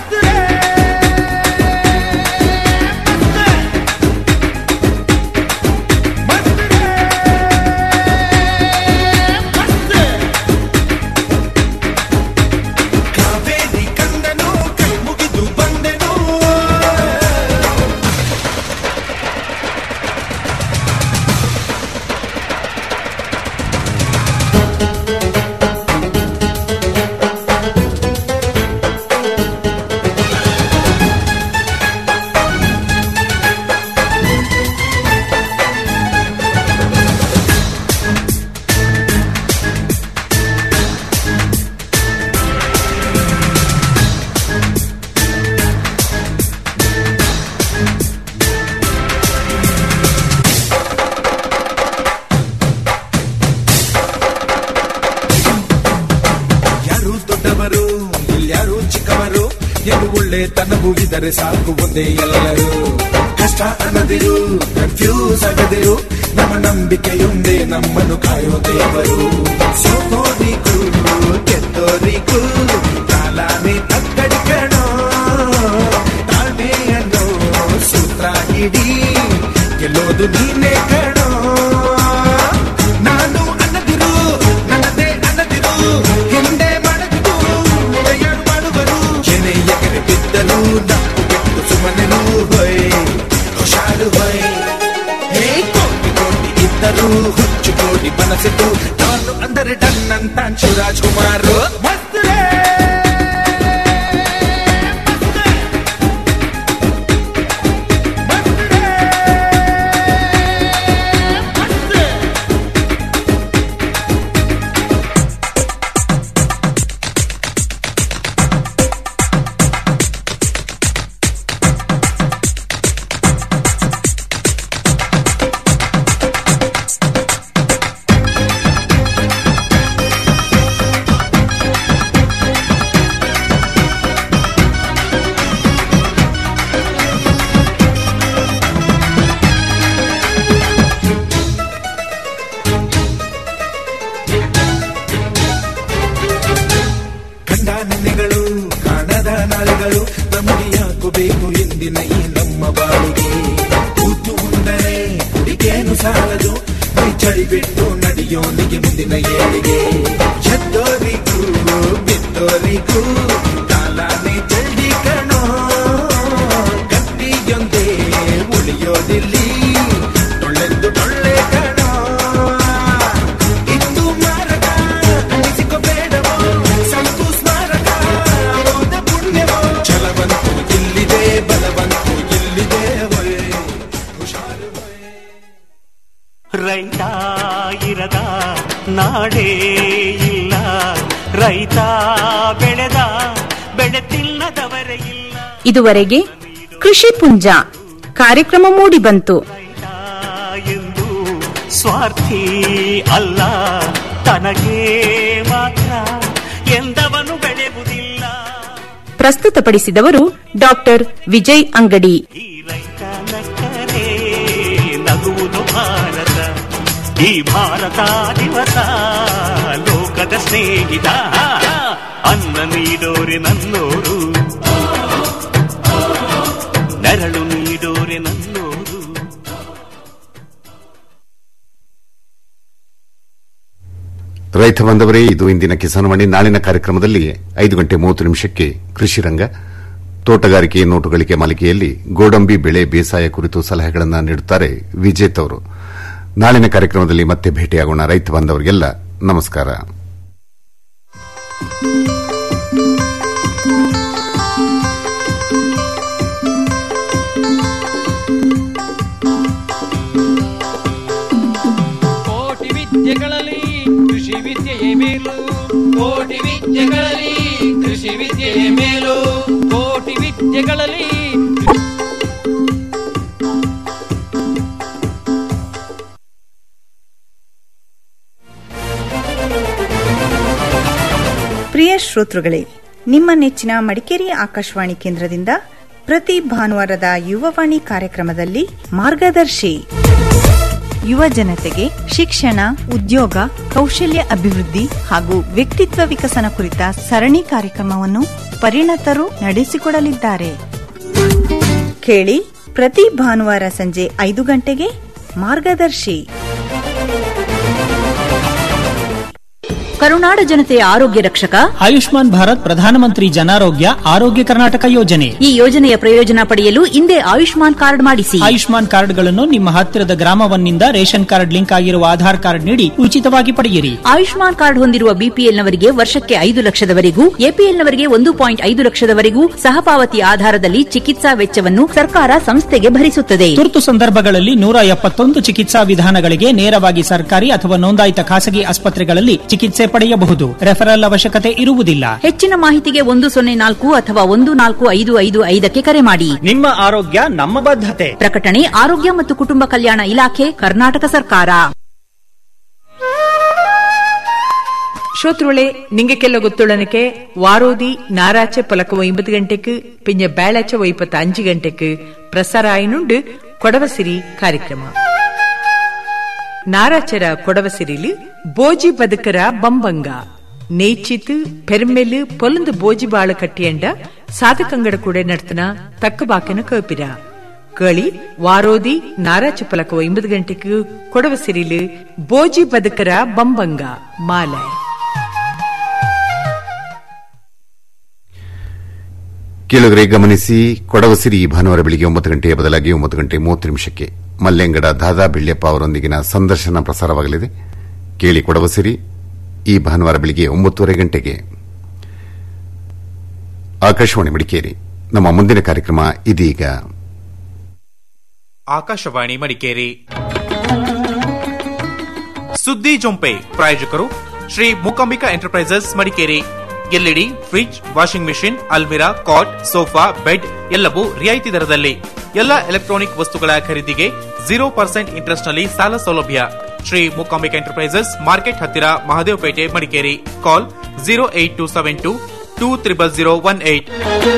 ಕಾವೇರಿ ಕಂದನು ಕೈ ಮುಗಿದು ಬಂದೆನು ಯಾರು ದೊಡ್ಡವರು ಇಲ್ಯಾರು ಚಿಕ್ಕವರು ಎಂದು ಒಳ್ಳೆ ತನಗೂ ಇದ್ದರೆ ಸಾಕು ಒಂದೇ ಎಲ್ಲರೂ ಕಷ್ಟ ಅನ್ನದಿರು ಕನ್ಫ್ಯೂಸ್ ಆಗದಿರು ನಮ್ಮ ನಂಬಿಕೆಯೊಂದೇ ನಮ್ಮನ್ನು ಕಾಯೋ ದೇವರು ಸೋತೋರಿಗೂ ಗೆದ್ದೋರಿಗೂ ಕಾಲಾನೆ ತಕ್ಕಡಿ ಕಣೋ ತಾಳ್ಮೆಯನ್ನು ಸೂತ್ರ ಹಿಡಿ ಗೆಲ್ಲೋದು ನೀನೇ ಕಣೋ ನಾನು ಅನ್ನದಿರು ನನ್ನದೇ ಅನ್ನದಿರು ಹಿಂದೆ ಮಾಡದಿರು ತಯಾರು ಮಾಡುವರು ಕೆನೆ ಎಕರೆ ಬಿದ್ದಲು ನಪ್ಪು ಬಿಟ್ಟು ಸುಮ್ಮನೆನು ಹೊಯ್ ಹುಷಾರು ಹೊಯ್ ಹೇ ಕೋಟಿ ಕೋಟಿ ಇದ್ದರು ಹುಚ್ಚು ಕೋಟಿ ಮನಸ್ಸಿತ್ತು ನಾನು ಅಂದರೆ ಡನ್ ಅಂತ ಶಿವರಾಜ್ ಕುಮಾರ್ ಮಸ್ತ್ ರೇ ಕಂಡ ನೆನೆಗಳು ಕಾಣದ ನಾಳೆಗಳು ನಮಗೆ ಯಾಕೋ ಬೇಕು ಎಂದಿನ ಈ ನಮ್ಮ ಬಾಳಿಗೆ ಕೂತು ಮುಂದರೆ ಕುಡಿಗೇನು ಸಾಲದು ಮೈ ಚಳಿ ಬಿಟ್ಟು ನಡೆಯೋನಿಗೆ ಮುಂದಿನ ಏಳಿಗೆ ಎದ್ದೋರಿಗೂ ಬಿದ್ದೋರಿಗೂ ಕಾಲಾನೆ ಜಲ್ದಿ ಕಣೋ ಕತ್ತಿಯೊಂದೇ ಉಳಿಯೋದಿಲ್ಲಿ ಟೊಳ್ಳೆಂದು ಟೊಳ್ಳೆ ಕಣೋ ಇಂದು ಮಾರಕ ಅನಿಸಿಕೋಬೇಡವೋ ಸಂತು ಸ್ಮಾರಕ ಹೋದ ಪುಣ್ಯವೋ ಛಲವಂತೂ ಇಲ್ಲಿದೆ ಬಲವಂತೂ ಇಲ್ಲಿದೆ ಹೊಯ್ ಹುಷಾರು ರೈತ ಇರದ ನಾಡೇ ಇಲ್ಲ ರೈತ ಬೆಳೆದ ಬೆಳೆ ತಿನ್ನದವರೇ ಇಲ್ಲ ಇದುವರೆಗೆ ಕೃಷಿ ಪುಂಜ ಕಾರ್ಯಕ್ರಮ ಮೂಡಿಬಂತು ಎಂದು ಸ್ವಾರ್ಥಿ ಅಲ್ಲ ತನಗೆ ಮಾತ್ರ ಎಂದವನು ಬೆಳೆಯುವುದಿಲ್ಲ ಪ್ರಸ್ತುತಪಡಿಸಿದವರು ಡಾಕ್ಟರ್ ವಿಜಯ್ ಅಂಗಡಿ ನಕ್ಕರೆ ನಗುವುದು ಭಾರತ ಈ ಭಾರತ ದಿವಸ ಲೋಕದ ಸ್ನೇಹಿತ ಅನ್ನ ನೀಡೋರೆ ನನ್ನೋರು ನೆರಳು ನೀಡೋರೆ ನನ್ನೋರು ರೈತ ಬಾಂಧವರೇ ಇದು ಇಂದಿನ ಕಿಸಾನ್ವಾಣಿ ನಾಳಿನ ಕಾರ್ಯಕ್ರಮದಲ್ಲಿ ಐದು ಗಂಟೆ ಮೂವತ್ತು ನಿಮಿಷಕ್ಕೆ ಕೃಷಿ ರಂಗ ತೋಟಗಾರಿಕೆ ನೋಟುಗಳಿಕೆ ಮಾಲಿಕೆಯಲ್ಲಿ ಗೋಡಂಬಿ ಬೆಳೆ ಬೇಸಾಯ ಕುರಿತು ಸಲಹೆಗಳನ್ನು ನೀಡುತ್ತಾರೆ ವಿಜೇತ್ ಅವರು ನಾಳಿನ ಕಾರ್ಯಕ್ರಮದಲ್ಲಿ ಮತ್ತೆ ಭೇಟಿಯಾಗೋಣ ರೈತ ಬಾಂಧವರಿಗೆಲ್ಲ ನಮಸ್ಕಾರ ಕೋಟಿ ವಿದ್ಯೆಗಳಲ್ಲಿ ಕೃಷಿ ವಿದ್ಯೆಯೇ ಮೇಲು ಕೋಟಿ ವಿದ್ಯೆಗಳಲ್ಲಿ ಕೃಷಿ ವಿದ್ಯೆಯೇ ಮೇಲು ಕೋಟಿ ವಿದ್ಯೆಗಳಲ್ಲಿ ಪ್ರಿಯ ಶ್ರೋತೃಗಳೇ ನಿಮ್ಮ ನೆಚ್ಚಿನ ಮಡಿಕೇರಿ ಆಕಾಶವಾಣಿ ಕೇಂದ್ರದಿಂದ ಪ್ರತಿ ಭಾನುವಾರದ ಯುವವಾಣಿ ಕಾರ್ಯಕ್ರಮದಲ್ಲಿ ಮಾರ್ಗದರ್ಶಿ ಯುವ ಜನತೆಗೆ ಶಿಕ್ಷಣ ಉದ್ಯೋಗ ಕೌಶಲ್ಯ ಅಭಿವೃದ್ಧಿ ಹಾಗೂ ವ್ಯಕ್ತಿತ್ವ ವಿಕಸನ ಕುರಿತ ಸರಣಿ ಕಾರ್ಯಕ್ರಮವನ್ನು ಪರಿಣತರು ನಡೆಸಿಕೊಡಲಿದ್ದಾರೆ ಕೇಳಿ ಪ್ರತಿ ಭಾನುವಾರ ಸಂಜೆ ಐದು ಗಂಟೆಗೆ ಮಾರ್ಗದರ್ಶಿ ಕರುನಾಡ ಜನತೆಯ ಆರೋಗ್ಯ ರಕ್ಷಕ ಆಯುಷ್ಮಾನ್ ಭಾರತ್ ಪ್ರಧಾನಮಂತ್ರಿ ಜನಾರೋಗ್ಯ ಆರೋಗ್ಯ ಕರ್ನಾಟಕ ಯೋಜನೆ ಈ ಯೋಜನೆಯ ಪ್ರಯೋಜನ ಪಡೆಯಲು ಹಿಂದೆ ಆಯುಷ್ಮಾನ್ ಕಾರ್ಡ್ ಮಾಡಿಸಿ ಆಯುಷ್ಮಾನ್ ಕಾರ್ಡ್ಗಳನ್ನು ನಿಮ್ಮ ಹತ್ತಿರದ ಗ್ರಾಮವನ್ನಿಂದ ರೇಷನ್ ಕಾರ್ಡ್ ಲಿಂಕ್ ಆಗಿರುವ ಆಧಾರ್ ಕಾರ್ಡ್ ನೀಡಿ ಉಚಿತವಾಗಿ ಪಡೆಯಿರಿ ಆಯುಷ್ಮಾನ್ ಕಾರ್ಡ್ ಹೊಂದಿರುವ ಬಿಪಿಎಲ್ನವರಿಗೆ ವರ್ಷಕ್ಕೆ ಐದು ಲಕ್ಷದವರೆಗೂ ಎಪಿಎಲ್ನವರಿಗೆ ಒಂದು ಪಾಯಿಂಟ್ ಐದು ಲಕ್ಷದವರೆಗೂ ಸಹಪಾವತಿ ಆಧಾರದಲ್ಲಿ ಚಿಕಿತ್ಸಾ ವೆಚ್ಚವನ್ನು ಸರ್ಕಾರ ಸಂಸ್ಥೆಗೆ ಭರಿಸುತ್ತದೆ ತುರ್ತು ಸಂದರ್ಭಗಳಲ್ಲಿ ನೂರ ಎಪ್ಪತ್ತೊಂದು ಚಿಕಿತ್ಸಾ ವಿಧಾನಗಳಿಗೆ ನೇರವಾಗಿ ಸರ್ಕಾರಿ ಅಥವಾ ನೋಂದಾಯಿತ ಖಾಸಗಿ ಆಸ್ಪತ್ರೆಗಳಲ್ಲಿ ಚಿಕಿತ್ಸೆ ಪಡೆಯಬಹುದು ರೆಫರಲ್ ಅವಶ್ಯಕತೆ ಇರುವುದಿಲ್ಲ ಹೆಚ್ಚಿನ ಮಾಹಿತಿಗೆ ಒಂದು ಸೊನ್ನೆ ನಾಲ್ಕು ಅಥವಾ ಒಂದು ನಾಲ್ಕು ಐದು ಐದು ಐದಕ್ಕೆ ಕರೆ ಮಾಡಿ ನಿಮ್ಮ ಆರೋಗ್ಯ ನಮ್ಮ ಬದ್ಧತೆ ಪ್ರಕಟಣೆ ಆರೋಗ್ಯ ಮತ್ತು ಕುಟುಂಬ ಕಲ್ಯಾಣ ಇಲಾಖೆ ಕರ್ನಾಟಕ ಸರ್ಕಾರ ഷോത്രുളെ നിങ്ങൾക്കെല്ലാം ഗൊത്തുള്ളനക്ക് വാരോതി ഞായറാഴ്ച പുലക്ക ഒമ്പത് ഗಂಟೆക്ക് പിന്നെ വ്യാഴാഴ്ച വൈപ്പത്ത് അഞ്ച് ഗಂಟೆക്ക് പ്രസാരായനുണ്ട് കൊടവസിരി ಕಾರ್ಯಕ್ರಮ ನಾರಾಚರ ಕೊಡವಸಿರಿಲು ಬೋಜಿ ಬದುಕರ ಬಂಬಂಗ ನೇಚಿತ್ ಪೆರ್ಮೆಲು ಪೊಲಂದು ಬೋಜಿ ಬಾಳ ಕಟ್ಟಿಯಂಡ ಸಾಧಕಂಗಡ ಕೂಡ ನಡ್ತನ ತಕ್ಕಬಾಕಿನ ಕೇಪಿರ ಕೇಳಿ ವಾರೋದಿ ನಾರಾಚ ಪಲಕ ಒಂಬತ್ತು ಗಂಟೆಗೆ ಕೊಡವಸಿರಿಲು ಬೋಜಿ ಬದುಕರ ಬಂಬಂಗ ಮಾಲೆ ಕೇಳುಗರೆ ಗಮನಿಸಿ ಕೊಡವಸಿರಿ ಈ ಭಾನುವಾರ ಬೆಳಿಗ್ಗೆ ಒಂಬತ್ತು ಗಂಟೆಯ ಬದಲಾಗಿ ಒಂಬತ್ತು ಗಂಟೆ ಮೂವತ್ತು ನಿಮಿಷಕ್ಕೆ ಮಲ್ಲೆಂಗಡ ದಾದಾ ಬಿಳ್ಯಪ್ಪ ಅವರೊಂದಿಗಿನ ಸಂದರ್ಶನ ಪ್ರಸಾರವಾಗಲಿದೆ ಕೇಳಿ ಕೊಡವಸಿರಿ ಈ ಭಾನುವಾರ ಬೆಳಿಗ್ಗೆ ಒಂಬತ್ತುವರೆ ಗಂಟೆಗೆ ಆಕಾಶವಾಣಿ ಮಡಿಕೇರಿ ನಮ್ಮ ಮುಂದಿನ ಕಾರ್ಯಕ್ರಮ ಇದೀಗ ಆಕಾಶವಾಣಿ ಮಡಿಕೇರಿ ಸುದ್ದಿ ಜೊಂಪೆ ಪ್ರಾಯೋಜಕರು Shri Mookambika enterprises Madikeri LED fridge washing machine ಅಲ್ಮಿರಾ ಕಾಟ್ ಸೋಫಾ ಬೆಡ್ ಎಲ್ಲವೂ ರಿಯಾಯಿತಿ ದರದಲ್ಲಿ ಎಲ್ಲ ಎಲೆಕ್ಟ್ರಾನಿಕ್ ವಸ್ತುಗಳ ಖರೀದಿಗೆ ಜೀರೋ ಪರ್ಸೆಂಟ್ ಇಂಟ್ರೆಸ್ಟ್ ನಲ್ಲಿ ಸಾಲ ಸೌಲಭ್ಯ ಶ್ರೀ ಮೂಕಾಂಬಿಕಾ ಎಂಟರ್ಪ್ರೈಸಸ್ ಮಾರ್ಕೆಟ್ ಹತ್ತಿರ Mahadevapete Madikeri call zero eight two seven two two triple zero one eight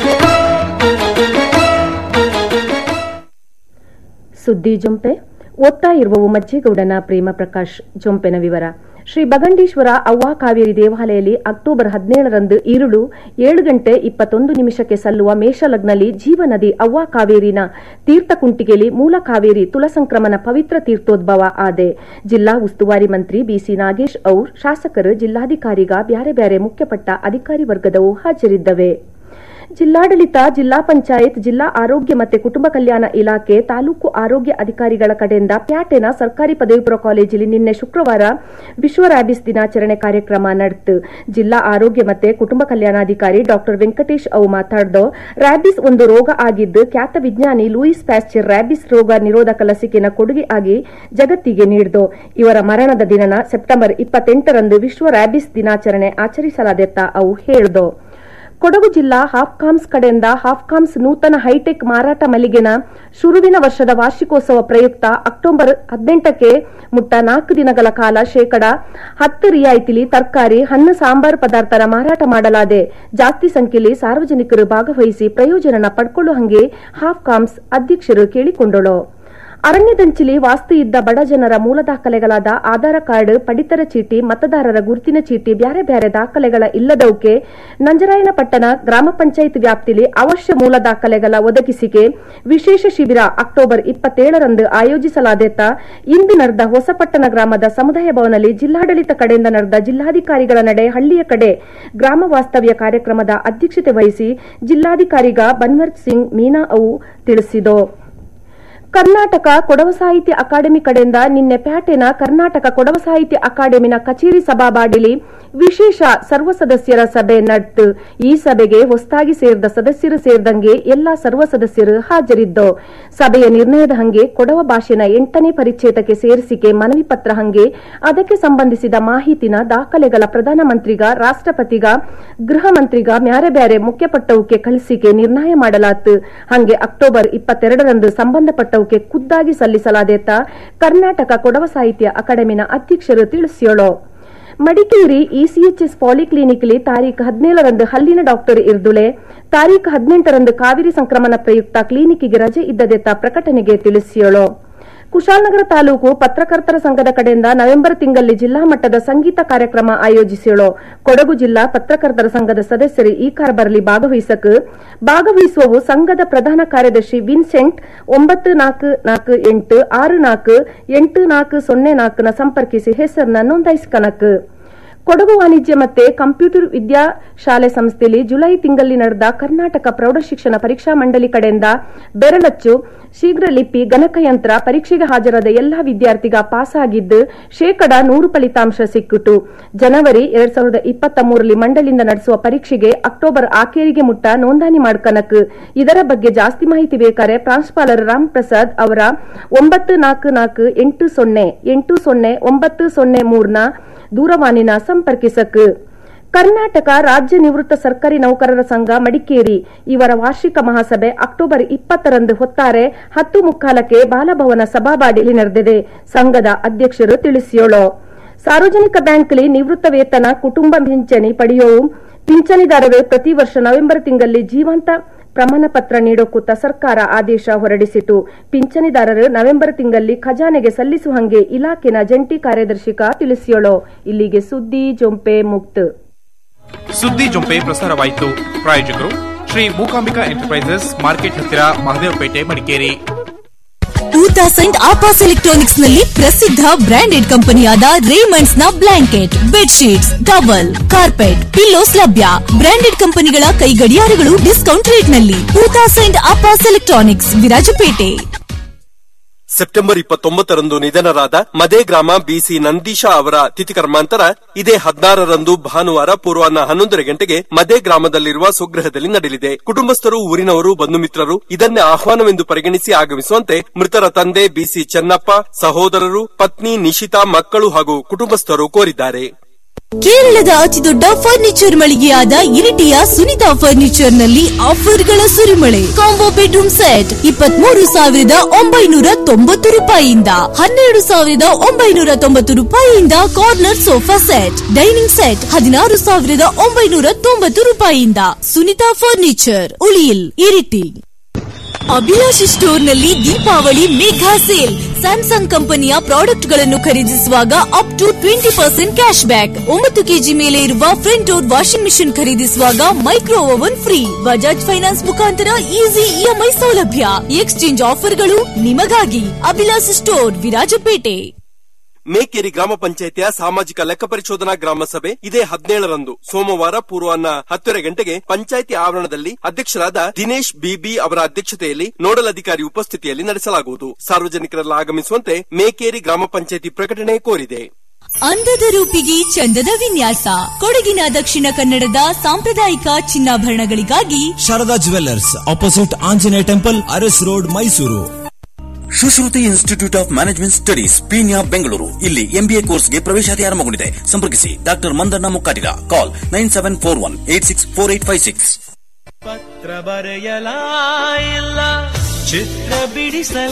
ಸುದ್ದಿ ಜೊಂಪೆ ಓದ್ತಾ ಇರುವವು ಮಜ್ಜೇಗೌಡನ ಪ್ರೇಮ ಪ್ರಕಾಶ್ ಜೊಂಪೆನ ವಿವರ ಶ್ರೀ ಬಗಂಡೀಶ್ವರ ಅವ್ವಾ ಕಾವೇರಿ ದೇವಾಲಯಲ್ಲಿ ಅಕ್ಟೋಬರ್ ಹದಿನೇಳರಂದು ಈರುಳು ಏಳು ಗಂಟೆ ಇಪ್ಪತ್ತೊಂದು ನಿಮಿಷಕ್ಕೆ ಸಲ್ಲುವ ಮೇಷಲಗ್ನಲ್ಲಿ ಜೀವನದಿ ಅವ್ವಾ ಕಾವೇರಿನ ತೀರ್ಥಕುಂಟಿಗೆಲಿ ಮೂಲ ಕಾವೇರಿ ತುಲಸಂಕ್ರಮಣ ಪವಿತ್ರ ತೀರ್ಥೋದ್ಭವ ಆದೆ ಜಿಲ್ಲಾ ಉಸ್ತುವಾರಿ ಮಂತ್ರಿ ಬಿಸಿ ನಾಗೇಶ್ ಔರ್ ಶಾಸಕರು ಜಿಲ್ಲಾಧಿಕಾರಿಗ ಬ್ಯಾರೆ ಬ್ಯಾರೆ ಮುಖ್ಯಪಟ್ಟ ಅಧಿಕಾರಿ ವರ್ಗದವು ಹಾಜರಿದ್ದವೆ ಜಿಲ್ಲಾಡಳಿತ ಜಿಲ್ಲಾ ಪಂಚಾಯತ್ ಜಿಲ್ಲಾ ಆರೋಗ್ಯ ಮತ್ತು ಕುಟುಂಬ ಕಲ್ಯಾಣ ಇಲಾಖೆ ತಾಲೂಕು ಆರೋಗ್ಯ ಅಧಿಕಾರಿಗಳ ಕಡೆಯಿಂದ ಪ್ಯಾಟೆನ ಸರ್ಕಾರಿ ಪದವಿ ಪೂರ್ವ ಕಾಲೇಜಲ್ಲಿ ನಿನ್ನೆ ಶುಕ್ರವಾರ ವಿಶ್ವ ರ್ಯಾಬಿಸ್ ದಿನಾಚರಣೆ ಕಾರ್ಯಕ್ರಮ ನಡೆತು ಜಿಲ್ಲಾ ಆರೋಗ್ಯ ಮತ್ತು ಕುಟುಂಬ ಕಲ್ಯಾಣಾಧಿಕಾರಿ ಡಾಕ್ಟರ್ ವೆಂಕಟೇಶ್ ಅವು ಮಾತಾಡ್ದು ರ್ಯಾಬಿಸ್ ಒಂದು ರೋಗ ಆಗಿದ್ದು ಖ್ಯಾತ ವಿಜ್ಞಾನಿ ಲೂಯಿಸ್ ಪ್ಯಾಸ್ಚರ್ ರ್ಯಾಬಿಸ್ ರೋಗ ನಿರೋಧಕ ಲಸಿಕೆನ ಕೊಡುಗೆ ಆಗಿ ಜಗತ್ತಿಗೆ ನೀಡಿದು ಇವರ ಮರಣದ ದಿನನ ಸೆಪ್ಟೆಂಬರ್ ಇಪ್ಪತ್ತೆಂಟರಂದು ವಿಶ್ವ ರ್ಯಾಬಿಸ್ ದಿನಾಚರಣೆ ಆಚರಿಸಲಾದೆತ್ತ ಅವು ಹೇಳಿದು ಕೊಡಗು ಜಿಲ್ಲಾ ಹಾಫ್ಕಾಮ್ಸ್ ಕಡೆಯಿಂದ ಹಾಫ್ಕಾಮ್ಸ್ ನೂತನ ಹೈಟೆಕ್ ಮಾರಾಟ ಮಳಿಗೆನ ಶುರುವಿನ ವರ್ಷದ ವಾರ್ಷಿಕೋತ್ಸವ ಪ್ರಯುಕ್ತ ಅಕ್ಟೋಬರ್ ಹದಿನೆಂಟಕ್ಕೆ ಮುಟ್ಟ ನಾಲ್ಕು ದಿನಗಳ ಕಾಲ ಶೇಕಡ ಹತ್ತು ರಿಯಾಯಿತಿಲಿ ತರಕಾರಿ ಹಣ್ಣು ಸಾಂಬಾರ್ ಪದಾರ್ಥನ ಮಾರಾಟ ಮಾಡಲಾದೆ ಜಾಸ್ತಿ ಸಂಖ್ಯೆಯಲ್ಲಿ ಸಾರ್ವಜನಿಕರು ಭಾಗವಹಿಸಿ ಪ್ರಯೋಜನ ಪಡ್ಕೊಳ್ಳೋ ಹಂಗೆ ಹಾಫ್ಕಾಮ್ಸ್ ಅಧ್ಯಕ್ಷರು ಕೇಳಿಕೊಂಡಳು ಅರಣ್ಯದಂಚಿಲಿ ವಾಸ್ತು ಇದ್ದ ಬಡ ಜನರ ಮೂಲ ದಾಖಲೆಗಳಾದ ಆಧಾರ ಕಾರ್ಡ್ ಪಡಿತರ ಚೀಟಿ ಮತದಾರರ ಗುರುತಿನ ಚೀಟಿ ಬ್ಯಾರೆ ಬ್ಯಾರೆ ದಾಖಲೆಗಳ ಇಲ್ಲದವಕ್ಕೆ ನಂಜರಾಯನಪಟ್ಟಣ ಗ್ರಾಮ ಪಂಚಾಯತ್ ವ್ಯಾಪ್ತಿಲಿ ಅವಶ್ಯ ಮೂಲ ದಾಖಲೆಗಳ ಒದಗಿಸಿಕೆ ವಿಶೇಷ ಶಿಬಿರ ಅಕ್ಟೋಬರ್ ಇಪ್ಪತ್ತೇಳರಂದು ಆಯೋಜಿಸಲಾದೆತ್ತ ಇಂದು ನಡೆದ ಹೊಸಪಟ್ಟಣ ಗ್ರಾಮದ ಸಮುದಾಯ ಭವನದಲ್ಲಿ ಜಿಲ್ಲಾಡಳಿತ ಕಡೆಯಿಂದ ನಡೆದ ಜಿಲ್ಲಾಧಿಕಾರಿಗಳ ನಡೆ ಹಳ್ಳಿಯ ಕಡೆ ಗ್ರಾಮ ವಾಸ್ತವ್ಯ ಕಾರ್ಯಕ್ರಮದ ಅಧ್ಯಕ್ಷತೆ ವಹಿಸಿ ಜಿಲ್ಲಾಧಿಕಾರಿಗ ಬನ್ವರ್ ಸಿಂಗ್ ಮೀನಾ ಅವು ತಿಳಿಸಿದರು ಕರ್ನಾಟಕ ಕೊಡವ ಸಾಹಿತ್ಯ ಅಕಾಡೆಮಿ ಕಡೆಯಿಂದ ನಿನ್ನೆ ಪ್ಯಾಟೆನ ಕರ್ನಾಟಕ ಕೊಡವ ಸಾಹಿತ್ಯ ಅಕಾಡೆಮಿನ ಕಚೇರಿ ಸಭಾಬಾಡಿಲಿ ವಿಶೇಷ ಸರ್ವ ಸದಸ್ಯರ ಸಭೆ ನಡೆತು ಈ ಸಭೆಗೆ ಹೊಸದಾಗಿ ಸೇರಿದ ಸದಸ್ಯರು ಸೇರಿದಂಗೆ ಎಲ್ಲಾ ಸರ್ವ ಸದಸ್ಯರು ಹಾಜರಿದ್ದು ಸಭೆಯ ನಿರ್ಣಯದ ಹಂಗೆ ಕೊಡವ ಭಾಷೆನ ಎಂಟನೇ ಪರಿಚ್ಛೇದಕ್ಕೆ ಸೇರಿಸಿಕೆ ಮನವಿ ಪತ್ರ ಹಂಗೆ ಅದಕ್ಕೆ ಸಂಬಂಧಿಸಿದ ಮಾಹಿತಿನ ದಾಖಲೆಗಳ ಪ್ರಧಾನಮಂತ್ರಿಗ ರಾಷ್ಟ್ರಪತಿಗ ಗೃಹ ಮಂತ್ರಿಗ ಬ್ಯಾರೆ ಬ್ಯಾರೆ ಮುಖ್ಯಪಟ್ಟವಕ್ಕೆ ಕಳಿಸಿಕೆ ನಿರ್ಣಯ ಮಾಡಲಾತು ಹಂಗೆ ಅಕ್ಟೋಬರ್ ಇಪ್ಪತ್ತೆರಡರಂದು ಸಂಬಂಧಪಟ್ಟವಕ್ಕೆ ಖುದ್ದಾಗಿ ಸಲ್ಲಿಸಲಾದೇತ ಕರ್ನಾಟಕ ಕೊಡವ ಸಾಹಿತ್ಯ ಅಕಾಡೆಮಿನ ಅಧ್ಯಕ್ಷರು ತಿಳಿಸಿಯೋಳು ಮಡಿಕೇರಿ ಇಸಿಎಚ್ಎಸ್ ಪಾಲಿಕ್ಲಿನಿಕ್ಲಿ ತಾರೀಖು ಹದಿನೇಳರಂದು ಹಲ್ಲಿನ ಡಾಕ್ಟರ್ ಇರ್ದುಳೆ ತಾರೀಖು ಹದಿನೆಂಟರಂದು ಕಾವಿರಿ ಸಂಕ್ರಮಣ ಪ್ರಯುಕ್ತ ಕ್ಲಿನಿಕ್ಗೆ ರಜೆ ಇದ್ದದೆತ್ತ ಪ್ರಕಟಣೆಗೆ ತಿಳಿಸಿಯೋಳು ಕುಶಾಲನಗರ ತಾಲೂಕು ಪತ್ರಕರ್ತರ ಸಂಘದ ಕಡೆಯಿಂದ ನವೆಂಬರ್ ತಿಂಗಳಲ್ಲಿ ಜಿಲ್ಲಾ ಮಟ್ಟದ ಸಂಗೀತ ಕಾರ್ಯಕ್ರಮ ಆಯೋಜಿಸಿಯೋಳು ಕೊಡಗು ಜಿಲ್ಲಾ ಪತ್ರಕರ್ತರ ಸಂಘದ ಸದಸ್ಯರು ಈ ಕಾರ್ಬರ್ಲಿ ಭಾಗವಹಿಸಕ್ ಭಾಗವಹಿಸುವವು ಸಂಘದ ಪ್ರಧಾನ ಕಾರ್ಯದರ್ಶಿ ವಿನ್ಸೆಂಟ್ ಒಂಬತ್ತು ನಾಲ್ಕು ನಾಲ್ಕು ಎಂಟು ಆರು ನಾಲ್ಕು ಎಂಟು ನಾಲ್ಕು ಸೊನ್ನೆ ನಾಲ್ಕನ ಸಂಪರ್ಕಿಸಿ ಹೆಸರನ್ನ ನೋಂದಾಯಿಸಿಕನಕ್ ಕೊಡಗು ವಾಣಿಜ್ಯ ಮತ್ತೆ ಕಂಪ್ಯೂಟರ್ ವಿದ್ಯಾ ಶಾಲೆ ಸಂಸ್ಥೆಯಲ್ಲಿ ಜುಲೈ ತಿಂಗಳಲ್ಲಿ ನಡೆದ ಕರ್ನಾಟಕ ಪ್ರೌಢಶಿಕ್ಷಣ ಪರೀಕ್ಷಾ ಮಂಡಳಿ ಕಡೆಯಿಂದ ಬೆರಳಚ್ಚು ಶೀಘ್ರ ಲಿಪಿ ಗಣಕಯಂತ್ರ ಪರೀಕ್ಷೆಗೆ ಹಾಜರಾದ ಎಲ್ಲಾ ವಿದ್ಯಾರ್ಥಿಗ ಪಾಸ್ ಆಗಿದ್ದು ಶೇಕಡ ನೂರು ಫಲಿತಾಂಶ ಸಿಕ್ಕಿತು ಜನವರಿ ಎರಡ್ ಸಾವಿರದ ಇಪ್ಪತ್ತ ಮೂರರಲ್ಲಿ ಮಂಡಳಿಯಿಂದ ನಡೆಸುವ ಪರೀಕ್ಷೆಗೆ ಅಕ್ಟೋಬರ್ ಆಖೇರಿಗೆ ಮುಟ್ಟ ನೋಂದಣಿ ಮಾಡ್ಕನಕ್ ಇದರ ಬಗ್ಗೆ ಜಾಸ್ತಿ ಮಾಹಿತಿ ಬೇಕಾರೆ ಪ್ರಾಂಶುಪಾಲರ ರಾಮ್ ಪ್ರಸಾದ್ ಅವರ ಒಂಬತ್ತು ನಾಲ್ಕು ನಾಲ್ಕು ಎಂಟು ಸೊನ್ನೆ ಎಂಟು ಸೊನ್ನೆ ಒಂಬತ್ತು ಸೊನ್ನೆ ಮೂರ್ನ ದೂರವಾಣಿನ ಸಂಪರ್ಕಿಸಕ್ ಕರ್ನಾಟಕ ರಾಜ್ಯ ನಿವೃತ್ತ ಸರ್ಕಾರಿ ನೌಕರರ ಸಂಘ ಮಡಿಕೇರಿ ಇವರ ವಾರ್ಷಿಕ ಮಹಾಸಭೆ ಅಕ್ಟೋಬರ್ ಇಪ್ಪತ್ತರಂದು ಹೊತ್ತಾರೆ ಹತ್ತು ಮುಕ್ಕಾಲಕ್ಕೆ ಬಾಲಭವನ ಸಭಾಬಾಡಿಯಲ್ಲಿ ನಡೆದಿದೆ ಸಂಘದ ಅಧ್ಯಕ್ಷರು ತಿಳಿಸಿಯೋಳು ಸಾರ್ವಜನಿಕ ಬ್ಯಾಂಕ್ಲಿ ನಿವೃತ್ತ ವೇತನ ಕುಟುಂಬ ಪಿಂಚಣಿ ಪಡೆಯುವ ಪಿಂಚಣಿದಾರರು ಪ್ರತಿ ವರ್ಷ ನವೆಂಬರ್ ತಿಂಗಳಲ್ಲಿ ಜೀವಂತ ಪ್ರಮಾಣ ಪತ್ರ ನೀಡೋಕೂತ ಸರ್ಕಾರ ಆದೇಶ ಹೊರಡಿಸಿತು ಪಿಂಚಣಿದಾರರು ನವೆಂಬರ್ ತಿಂಗಳಲ್ಲಿ ಖಜಾನೆಗೆ ಸಲ್ಲಿಸುವಂಗೆ ಇಲಾಖೆನ ಜಂಟಿ ಕಾರ್ಯದರ್ಶಿಕ ತಿಳಿಸಿಯೋಳು ಇಲ್ಲಿಗೆ ಸುದ್ದಿ ಜೊಂಪೆ ಮುಕ್ತ ಸುದ್ದಿ ಜೊಂಪೆ ಪ್ರಸಾರವಾಯಿತು ಪ್ರಾಯೋಜಕರು ಶ್ರೀ ಮೂಕಾಂಬಿಕಾ ಎಂಟರ್ಪ್ರೈಸಸ್ ಮಾರ್ಕೆಟ್ ಹತ್ತಿರ ಮಹದೇವಪೇಟೆ ಮಡಿಕೇರಿ ಊತಾ ಸೈಂಟ್ ಆಪಾಸ್ ಎಲೆಕ್ಟ್ರಾನಿಕ್ಸ್ ನಲ್ಲಿ ಪ್ರಸಿದ್ಧ ಬ್ರಾಂಡೆಡ್ ಕಂಪನಿಯಾದ ರೇಮಂಡ್ಸ್ ನ blanket bedsheets towel carpet pillows ಲಭ್ಯ ಬ್ರಾಂಡೆಡ್ ಕಂಪನಿಗಳ ಕೈ ಗಡಿಯಾರಗಳು ಡಿಸ್ಕೌಂಟ್ ರೇಟ್ ನಲ್ಲಿ ಊತಾ ಸೈಂಟ್ ಆಪಾಸ್ ಎಲೆಕ್ಟ್ರಾನಿಕ್ಸ್ ವಿರಾಜಪೇಟೆ ಸೆಪ್ಟೆಂಬರ್ ಇಪ್ಪತ್ತೊಂಬತ್ತರಂದು ನಿಧನರಾದ ಮದೇ ಗ್ರಾಮ ಬಿಸಿ ನಂದೀಶಾ ಅವರ ತಿಥಿ ಕರ್ಮಾಂತರ ಇದೇ ಹದಿನಾರರಂದು ಭಾನುವಾರ ಪೂರ್ವಾಹ್ನ ಹನ್ನೊಂದರ ಗಂಟೆಗೆ ಮದೇ ಗ್ರಾಮದಲ್ಲಿರುವ ಸ್ವಗೃಹದಲ್ಲಿ ನಡೆಯಲಿದೆ ಕುಟುಂಬಸ್ಥರು ಊರಿನವರು ಬಂಧು ಮಿತ್ರರು ಇದನ್ನೇ ಆಹ್ವಾನವೆಂದು ಪರಿಗಣಿಸಿ ಆಗಮಿಸುವಂತೆ ಮೃತರ ತಂದೆ ಬಿಸಿ ಚೆನ್ನಪ್ಪ ಸಹೋದರರು ಪತ್ನಿ ನಿಶಿತಾ ಮಕ್ಕಳು ಹಾಗೂ ಕುಟುಂಬಸ್ಥರು ಕೋರಿದ್ದಾರೆ ಕೇರಳದ ಅತಿದೊಡ್ಡ ಫರ್ನಿಚರ್ ಮಳಿಗೆಯಾದ ಇರಿಟಿಯ ಸುನಿತಾ ಫರ್ನಿಚರ್ ನಲ್ಲಿ ಆಫರ್ಗಳ ಸುರಿಮಳೆ ಕಾಂಬೋ ಬೆಡ್ರೂಮ್ ಸೆಟ್ ಇಪ್ಪತ್ಮೂರು ಸಾವಿರದ ಒಂಬೈನೂರ ತೊಂಬತ್ತು ರೂಪಾಯಿಯಿಂದ ಹನ್ನೆರಡು ಸಾವಿರದ ಒಂಬೈನೂರ ತೊಂಬತ್ತು ರೂಪಾಯಿಯಿಂದ corner sofa set dining set ಹದಿನಾರು ಸಾವಿರದ ಒಂಬೈನೂರ ತೊಂಬತ್ತು ರೂಪಾಯಿಯಿಂದ ಸುನಿತಾ ಫರ್ನಿಚರ್ ಉಳಿಯಿಲ್ ಇರಿಟಿ ಅಭಿಲಾಷಿ ಸ್ಟೋರ್ ನಲ್ಲಿ ದೀಪಾವಳಿ ಮೇಘಾ ಸೇಲ್ ಸ್ಯಾಮ್ಸಂಗ್ ಕಂಪನಿಯ ಪ್ರಾಡಕ್ಟ್ ಗಳನ್ನು ಖರೀದಿಸುವಾಗ up to twenty percent cash back ಒಂಬತ್ತು ಕೆಜಿ ಮೇಲೆ ಇರುವ ಫ್ರಂಟ್ ಡೋರ್ ವಾಷಿಂಗ್ ಮಿಷಿನ್ ಖರೀದಿಸುವಾಗ micro oven free Bajaj finance ಮುಖಾಂತರ ಈಸಿ ಇಎಂಐ ಸೌಲಭ್ಯ ಎಕ್ಸ್ಚೇಂಜ್ ಆಫರ್ಗಳು ನಿಮಗಾಗಿ ಅಭಿಲಾಷಿ ಸ್ಟೋರ್ ವಿರಾಜಪೇಟೆ ಮೇಕೇರಿ ಗ್ರಾಮ ಪಂಚಾಯಿತಿಯ ಸಾಮಾಜಿಕ ಲೆಕ್ಕ ಪರಿಶೋಧನಾ ಗ್ರಾಮ ಸಭೆ ಇದೇ ಹದಿನೇಳರಂದು ಸೋಮವಾರ ಪೂರ್ವಾಹ್ನ ಹತ್ತುವರೆ ಗಂಟೆಗೆ ಪಂಚಾಯಿತಿ ಆವರಣದಲ್ಲಿ ಅಧ್ಯಕ್ಷರಾದ ದಿನೇಶ್ ಬಿಬಿ ಅವರ ಅಧ್ಯಕ್ಷತೆಯಲ್ಲಿ ನೋಡಲ್ ಅಧಿಕಾರಿ ಉಪಸ್ಥಿತಿಯಲ್ಲಿ ನಡೆಸಲಾಗುವುದು ಸಾರ್ವಜನಿಕರೆಲ್ಲ ಆಗಮಿಸುವಂತೆ ಮೇಕೇರಿ ಗ್ರಾಮ ಪಂಚಾಯಿತಿ ಪ್ರಕಟಣೆ ಕೋರಿದೆ ಅಂದದ ರೂಪಿಗೆ ಚಂದದ ವಿನ್ಯಾಸ ಕೊಡಗಿನ ದಕ್ಷಿಣ ಕನ್ನಡದ ಸಾಂಪ್ರದಾಯಿಕ ಚಿನ್ನಾಭರಣಗಳಿಗಾಗಿ Sharada jewellers opposite Anjaneya temple Aras road Mysuru Sushruti institute of management studies Peenya Bengaluru ಇಲ್ಲಿ ಎಂಬಿಎ ಕೋರ್ಸ್ಗೆ ಪ್ರವೇಶಾತಿ ಆರಂಭಗೊಂಡಿದೆ ಸಂಪರ್ಕಿಸಿ doctor Mandanna Mukkatiga call nine seven four one eight six four eight five six ಪತ್ರ ಬರೆಯಲ ಇಲ್ಲ ಚಿತ್ರ ಬಿಡಿಸಲ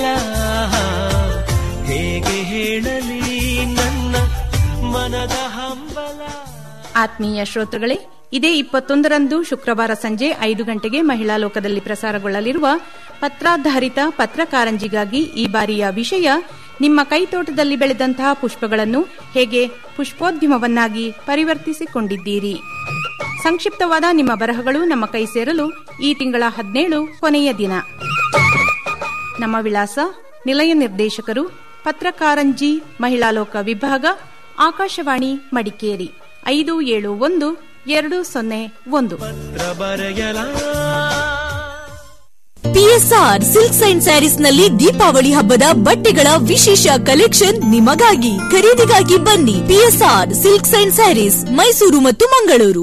ಹೇಗೆ ಹೇಳಲಿ ನನ್ನ ಮನದ ಹಂಬಲ ಆತ್ಮೀಯ ಶ್ರೋತೃಗಳೇ ಇದೇ ಇಪ್ಪತ್ತೊಂದರಂದು ಶುಕ್ರವಾರ ಸಂಜೆ ಐದು ಗಂಟೆಗೆ ಮಹಿಳಾ ಲೋಕದಲ್ಲಿ ಪ್ರಸಾರಗೊಳ್ಳಲಿರುವ ಪತ್ರಾಧಾರಿತ ಪತ್ರಕಾರಂಜಿಗಾಗಿ ಈ ಬಾರಿಯ ವಿಷಯ ನಿಮ್ಮ ಕೈತೋಟದಲ್ಲಿ ಬೆಳೆದಂತಹ ಪುಷ್ಪಗಳನ್ನು ಹೇಗೆ ಪುಷ್ಪೋದ್ಯಮವನ್ನಾಗಿ ಪರಿವರ್ತಿಸಿಕೊಂಡಿದ್ದೀರಿ ಸಂಕ್ಷಿಪ್ತವಾದ ನಿಮ್ಮ ಬರಹಗಳು ನಮ್ಮ ಕೈ ಸೇರಲು ಈ ತಿಂಗಳ ಹದಿನೇಳು ಕೊನೆಯ ದಿನ ನಮ್ಮ ವಿಳಾಸ ನಿಲಯ ನಿರ್ದೇಶಕರು ಪತ್ರಕಾರಂಜಿ ಮಹಿಳಾ ಲೋಕ ವಿಭಾಗ ಆಕಾಶವಾಣಿ ಮಡಿಕೇರಿ ಐದು ಏಳು ಒಂದು ಎರಡು ಸೊನ್ನೆ ಒಂದು ಪತ್ರ ಬರೆಯಲ ಪಿಎಸ್ಆರ್ ಸಿಲ್ಕ್ಸ್ ಅಂಡ್ ಸ್ಯಾರೀಸ್ ನಲ್ಲಿ ದೀಪಾವಳಿ ಹಬ್ಬದ ಬಟ್ಟೆಗಳ ವಿಶೇಷ ಕಲೆಕ್ಷನ್ ನಿಮಗಾಗಿ ಖರೀದಿಗಾಗಿ ಬನ್ನಿ PSR silks and sarees Mysuru ಮತ್ತು ಮಂಗಳೂರು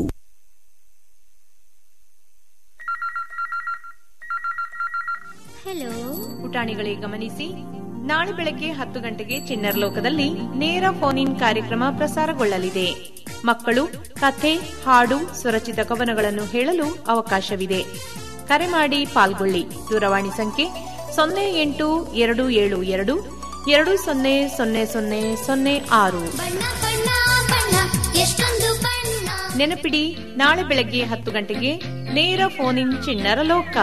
ಪುಟಾಣಿಗಳೇ ಗಮನಿಸಿ ನಾಳೆ ಬೆಳಗ್ಗೆ ಹತ್ತು ಗಂಟೆಗೆ ಚಿನ್ನರ್ ಲೋಕದಲ್ಲಿ ನೇರ ಫೋನ್ ಇನ್ ಕಾರ್ಯಕ್ರಮ ಪ್ರಸಾರಗೊಳ್ಳಲಿದೆ ಮಕ್ಕಳು ಕಥೆ ಹಾಡು ಸ್ವರಚಿತ ಕವನಗಳನ್ನು ಹೇಳಲು ಅವಕಾಶವಿದೆ ಕರೆ ಮಾಡಿ ಪಾಲ್ಗೊಳ್ಳಿ ದೂರವಾಣಿ ಸಂಖ್ಯೆ ಸೊನ್ನೆ ಎಂಟು ಎರಡು ಏಳು ಎರಡು ಎರಡು ಸೊನ್ನೆ ಸೊನ್ನೆ ಸೊನ್ನೆ ಸೊನ್ನೆ ಆರು ನೆನಪಿಡಿ ನಾಳೆ ಬೆಳಗ್ಗೆ ಹತ್ತು ಗಂಟೆಗೆ ನೇರ ಫೋನ್ ಇನ್ ಚಿಣ್ಣರ ಲೋಕ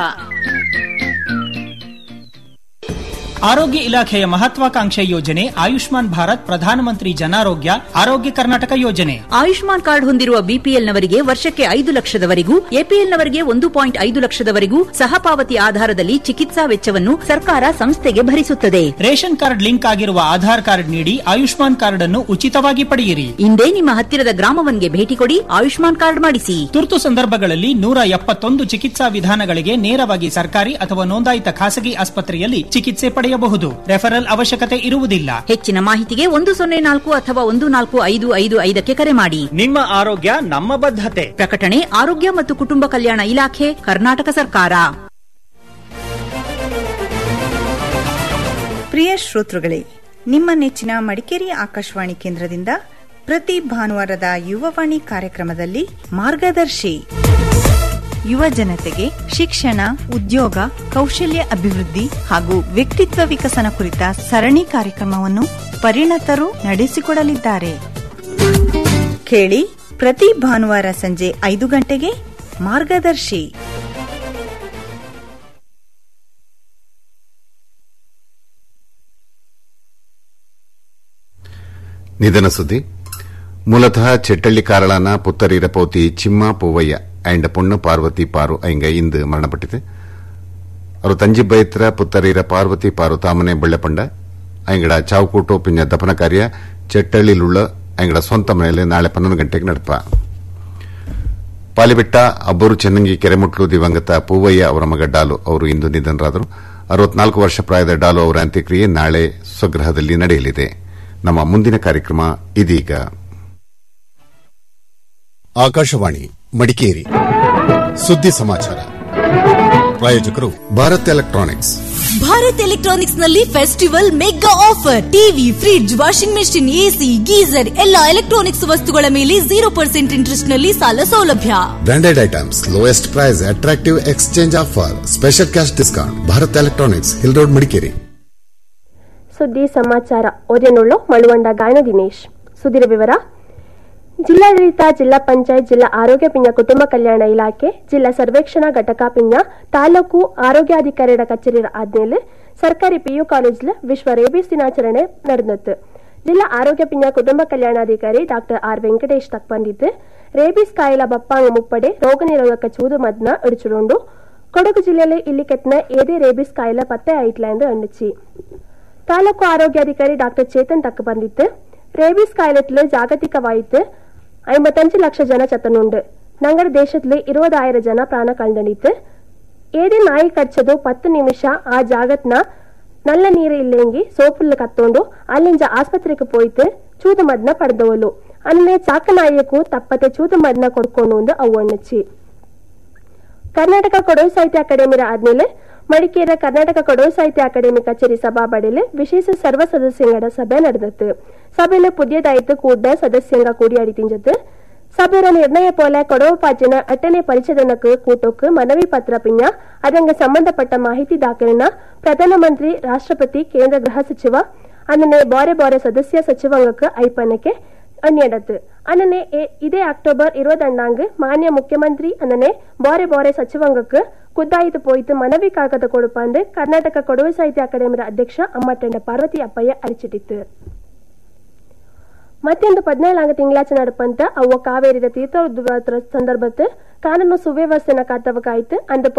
ಆರೋಗ್ಯ ಇಲಾಖೆಯ ಮಹತ್ವಾಕಾಂಕ್ಷೆ ಯೋಜನೆ ಆಯುಷ್ಮಾನ್ ಭಾರತ್ ಪ್ರಧಾನಮಂತ್ರಿ ಜನಾರೋಗ್ಯ ಆರೋಗ್ಯ ಕರ್ನಾಟಕ ಯೋಜನೆ ಆಯುಷ್ಮಾನ್ ಕಾರ್ಡ್ ಹೊಂದಿರುವ ಬಿಪಿಎಲ್ನವರಿಗೆ ವರ್ಷಕ್ಕೆ ಐದು ಲಕ್ಷದವರೆಗೂ ಎಪಿಎಲ್ನವರಿಗೆ ಒಂದು ಪಾಯಿಂಟ್ ಐದು ಲಕ್ಷದವರೆಗೂ ಸಹಪಾವತಿ ಆಧಾರದಲ್ಲಿ ಚಿಕಿತ್ಸಾ ವೆಚ್ಚವನ್ನು ಸರ್ಕಾರ ಸಂಸ್ಥೆಗೆ ಭರಿಸುತ್ತದೆ ರೇಷನ್ ಕಾರ್ಡ್ ಲಿಂಕ್ ಆಗಿರುವ ಆಧಾರ್ ಕಾರ್ಡ್ ನೀಡಿ ಆಯುಷ್ಮಾನ್ ಕಾರ್ಡ್ ಅನ್ನು ಉಚಿತವಾಗಿ ಪಡೆಯಿರಿ ಇಂದೇ ನಿಮ್ಮ ಹತ್ತಿರದ ಗ್ರಾಮವನ್ಗೆ ಭೇಟಿ ಕೊಡಿ ಆಯುಷ್ಮಾನ್ ಕಾರ್ಡ್ ಮಾಡಿಸಿ ತುರ್ತು ಸಂದರ್ಭಗಳಲ್ಲಿ ನೂರ ಎಪ್ಪತ್ತೊಂದು ಚಿಕಿತ್ಸಾ ವಿಧಾನಗಳಿಗೆ ನೇರವಾಗಿ ಸರ್ಕಾರಿ ಅಥವಾ ನೋಂದಾಯಿತ ಖಾಸಗಿ ಆಸ್ಪತ್ರೆಯಲ್ಲಿ ಚಿಕಿತ್ಸೆ ಪಡೆಯಬಹುದು ರೆಫರಲ್ ಅವಶ್ಯಕತೆ ಇರುವುದಿಲ್ಲ ಹೆಚ್ಚಿನ ಮಾಹಿತಿಗೆ ಒಂದು ಸೊನ್ನೆ ನಾಲ್ಕು ಅಥವಾ ಒಂದು ನಾಲ್ಕು ಐದು ಐದು ಐದಕ್ಕೆ ಕರೆ ಮಾಡಿ ನಿಮ್ಮ ಆರೋಗ್ಯ ನಮ್ಮ ಬದ್ಧತೆ ಪ್ರಕಟಣೆ ಆರೋಗ್ಯ ಮತ್ತು ಕುಟುಂಬ ಕಲ್ಯಾಣ ಇಲಾಖೆ ಕರ್ನಾಟಕ ಸರ್ಕಾರ ಪ್ರಿಯ ಶ್ರೋತೃಗಳೇ ನಿಮ್ಮ ನೆಚ್ಚಿನ ಮಡಿಕೇರಿ ಆಕಾಶವಾಣಿ ಕೇಂದ್ರದಿಂದ ಪ್ರತಿ ಭಾನುವಾರದ ಯುವವಾಣಿ ಕಾರ್ಯಕ್ರಮದಲ್ಲಿ ಮಾರ್ಗದರ್ಶಿ ಯುವ ಜನತೆಗೆ ಶಿಕ್ಷಣ ಉದ್ಯೋಗ ಕೌಶಲ್ಯ ಅಭಿವೃದ್ಧಿ ಹಾಗೂ ವ್ಯಕ್ತಿತ್ವ ವಿಕಸನ ಕುರಿತ ಸರಣಿ ಕಾರ್ಯಕ್ರಮವನ್ನು ಪರಿಣತರು ನಡೆಸಿಕೊಡಲಿದ್ದಾರೆ ಕೇಳಿ ಪ್ರತಿ ಭಾನುವಾರ ಸಂಜೆ ಐದು ಗಂಟೆಗೆ ಮಾರ್ಗದರ್ಶಿ ನಿಧನ ಸುದ್ದಿ ಮೂಲತಃ ಚೆಟ್ಟಳ್ಳಿ ಕಾರಳನ ಪುತ್ತರೀರ ಪೋತಿ ಚಿಮ್ಮ ಪೂವಯ್ಯ ಅಂಡ್ ಪೊಣ್ಣು ಪಾರ್ವತಿ ಪಾರು ಐಂಗ ಇಂದು ಮರಣಪಟ್ಟಿದೆ ಅವರು ತಂಜಿ ಬೈತ್ರ ಪುತ್ತರೀರ ಪಾರ್ವತಿ ಪಾರು ತಾಮನೆ ಬಳ್ಳೆಪಂಡ ಐಂಗಡ ಚಾವುಕೂಟು ಪಿಂಜ ದಫನ ಕಾರ್ಯ ಚೆಟ್ಟಳ್ಳಿಲುಳ್ಳ ಐಂಗಡ ಸ್ವಂತ ಮನೆಯಲ್ಲಿ ನಾಳೆ ಪನ್ನೊಂದು ಗಂಟೆಗೆ ನಡಪ ಪಾಲಿಬೆಟ್ಟ ಅಬ್ಬರು ಚೆನ್ನಂಗಿ ಕೆರೆಮುಟ್ಲು ದಿವಂಗತ ಪೂವಯ್ಯ ಅವರ ಮಗ ಡಾಲು ಅವರು ಇಂದು ನಿಧನರಾದರು ಅರವತ್ನಾಲ್ಕು ವರ್ಷ ಪ್ರಾಯದ ಡಾಲು ಅವರ ಅಂತ್ಯಕ್ರಿಯೆ ನಾಳೆ ಸ್ವಗೃಹದಲ್ಲಿ ನಡೆಯಲಿದೆ ನಮ್ಮ ಮುಂದಿನ ಕಾರ್ಯಕ್ರಮ ಇದೀಗ ಆಕಾಶವಾಣಿ ಮಡಿಕೇರಿ ಸುದ್ದಿ ಸಮಾಚಾರ ಪ್ರಾಯೋಜಕರು ಭಾರತ್ ಎಲೆಕ್ಟ್ರಾನಿಕ್ಸ್ ಭಾರತ್ ಎಲೆಕ್ಟ್ರಾನಿಕ್ಸ್ ನಲ್ಲಿ festival mega offer TV fridge washing machine AC geyser ಎಲ್ಲಾ ಎಲೆಕ್ಟ್ರಾನಿಕ್ಸ್ ವಸ್ತುಗಳ ಮೇಲೆ ಜೀರೋ ಪರ್ಸೆಂಟ್ ಇಂಟ್ರೆಸ್ಟ್ ನಲ್ಲಿ ಸಾಲ ಸೌಲಭ್ಯ branded items lowest price attractive exchange offer special cash discount Bharat electronics hill road Madikeri ಸುದ್ದಿ ಸಮಾಚಾರ ಓದಿನುಳ್ಳು ಮಳುವಂಡ ಗಾಯನ ದಿನೇಶ್ ಸುದ್ದಿರ ವಿವರ ಜಿಲ್ಲಾಡಳಿತ ಜಿಲ್ಲಾ ಪಂಚಾಯತ್ ಜಿಲ್ಲಾ ಆರೋಗ್ಯ ಪಿಂಜ ಕುಟುಂಬ ಕಲ್ಯಾಣ ಇಲಾಖೆ ಜಿಲ್ಲಾ ಸರ್ವೇಕ್ಷಣಾ ಘಟಕ ಪಿಂಜ ತಾಲೂಕು ಆರೋಗ್ಯಾಧಿಕಾರಿಗಳ ಕಚೇರಿಯ ಆಜ್ಞೆಯಲ್ಲಿ ಸರ್ಕಾರಿ ಪಿಯು ಕಾಲೇಜಿಲ್ ವಿಶ್ವ ರೇಬೀಸ್ ದಿನಾಚರಣೆ ನಡೆದಿತ್ತು ಜಿಲ್ಲಾ ಆರೋಗ್ಯ ಪಿಂಜ ಕುಟುಂಬ ಕಲ್ಯಾಣಾಧಿಕಾರಿ ಡಾಕ್ಟರ್ ಆರ್ ವೆಂಕಟೇಶ್ ತಕ್ ಬಂದಿದ್ದು ರೇಬೀಸ್ ಕಾಯಿಲ ಬಪ್ಪಾಂಗ ಮುಪ್ಪಡೆ ರೋಗ ನಿರೋಧಕ ಚೂದು ಮದ್ನ ಇಡಿಚಿಡುಂಡು ಕೊಡಗು ಜಿಲ್ಲೆಯಲ್ಲಿ ಇಲ್ಲಿ ಕೆತ್ತನ ಏದೇ ರೇಬೀಸ್ ಕಾಯಿಲೆ ಪತ್ತೆ ಆಯಿಟ್ಲ ಎಂದು ಎಣ್ಣಿಸಿ ತಾಲೂಕು ಆರೋಗ್ಯಾಧಿಕಾರಿ ಡಾಕ್ಟರ್ ಚೇತನ್ ತಕ್ಕ ಬಂದಿತ್ತು ரேபீஸ் காயலத்துல ஜாகதிகவாய்த்து ஐம்பத்தஞ்சு லட்ச ஜன சத்தனுண்டு நங்கட தேசத்துல இருபதாயிரம் ஜன ಪ್ರಾಣ ಕಳ್ದಣಿತ್ತು ಏದೇ ನಾಯಿ ಕಚ್ಚದು ಪತ್ತು ನಿಮಿಷ ಆ ಜಾಗತ್ನ ನಲ್ಲ ನೀರು ಇಲ್ಲೆಂಗಿ ಸೋಪುಲ್ಲ ಕತ್ತೊಂಡು ಅಲ್ಲಿಂಜ ಆಸ್ಪತ್ರೆಗೆ ಪೋಯ್ತು ಚೂತ ಮದ್ನ ಪಡೆದವಲು ಅನ್ನೇ ಚಾಕ ನಾಯಕು ತಪ್ಪತೆ ಚೂತ ಮದ್ನ ಕೊಡ್ಕೊಂಡು ಒಂದು ಅವಣ್ಣಚ್ಚಿ ಕರ್ನಾಟಕ ಕೊಡವು ಸಾಹಿತ್ಯ ಅಕಾಡೆಮಿರ ಆದ್ಮೇಲೆ ಮಡಿಕೇರಿಯ ಕರ್ನಾಟಕ ಕೊಡವು ಸಾಹಿತ್ಯ ಅಕಾಡೆಮಿ ಕಚೇರಿ ಸಭಾಬಡಿಲಿ ವಿಶೇಷ ಸರ್ವ ಸದಸ್ಯಂಗಡ ಸಭೆ ನಡೆದತ್ತು ಸಭೆಯಲ್ಲಿ ಪುದ್ಯದಾಯಿತು ಕೂಡ ಸದಸ್ಯಂಗ ಕೂಡಿಯಾಡಿ ತಿಂಜತ್ತು ಸಭೆಯ ನಿರ್ಣಯ ಪೋಲ ಕೊಡವು ಪಾಚಿನ ಅಟ್ಟನೆ ಪರಿಚದನಕ್ಕೆ ಕೂಟಕ್ಕೆ ಮನವಿ ಪತ್ರ ಪಿಂಜ ಅದಂಗ ಸಂಬಂಧಪಟ್ಟ ಮಾಹಿತಿ ದಾಖಲೆನ ಪ್ರಧಾನಮಂತ್ರಿ ರಾಷ್ಟ್ರಪತಿ ಕೇಂದ್ರ ಗೃಹ ಸಚಿವ ಅನ್ನನೆ ಬಾರೆ ಬಾರೆ ಸದಸ್ಯ ಸಚಿವಾಂಗಕ್ಕೆ ಐಪನ್ನಕ್ಕೆ ಅನ್ಯಡತ್ತು ಅನ್ನನೆ ಇದೇ ಅಕ್ಟೋಬರ್ இருபதாண்டாங்கு மானிய முக்கியமந்திரி ಅನ್ನನೆ ಬಾರೆ ಬಾರೆ ಸಚಿವಾಂಗಕ್ಕೆ ಖುದ್ದಾಯಿತು ಪೋಯಿತು ಮನವಿ ಕಾಗದ ಕೊಡುಪಂದು ಕರ್ನಾಟಕ ಕೊಡವು ಸಾಹಿತ್ಯ ಅಕಾಡೆಮಿಯ ಅಧ್ಯಕ್ಷ ಅಮ್ಮಟ್ಟಂಡ ಪಾರ್ವತಿ ಅಪ್ಪಯ್ಯ ಅರಿಚಿಟ್ಟಿತ್ತು ಮತ್ತೊಂದು ಪದ್ನೇಳಾಂಗ ತಿಂಗಳಾಚೆ ನಡಪಂತ ಅವ್ವ ಕಾವೇರಿದ ತೀರ್ಥೋದ್ಭವ ಸಂದರ್ಭದ ಕಾನೂನು ಸುವ್ಯವಸ್ಥೆನ ಕಾತವಕಾಯ್ತು ಅಂದು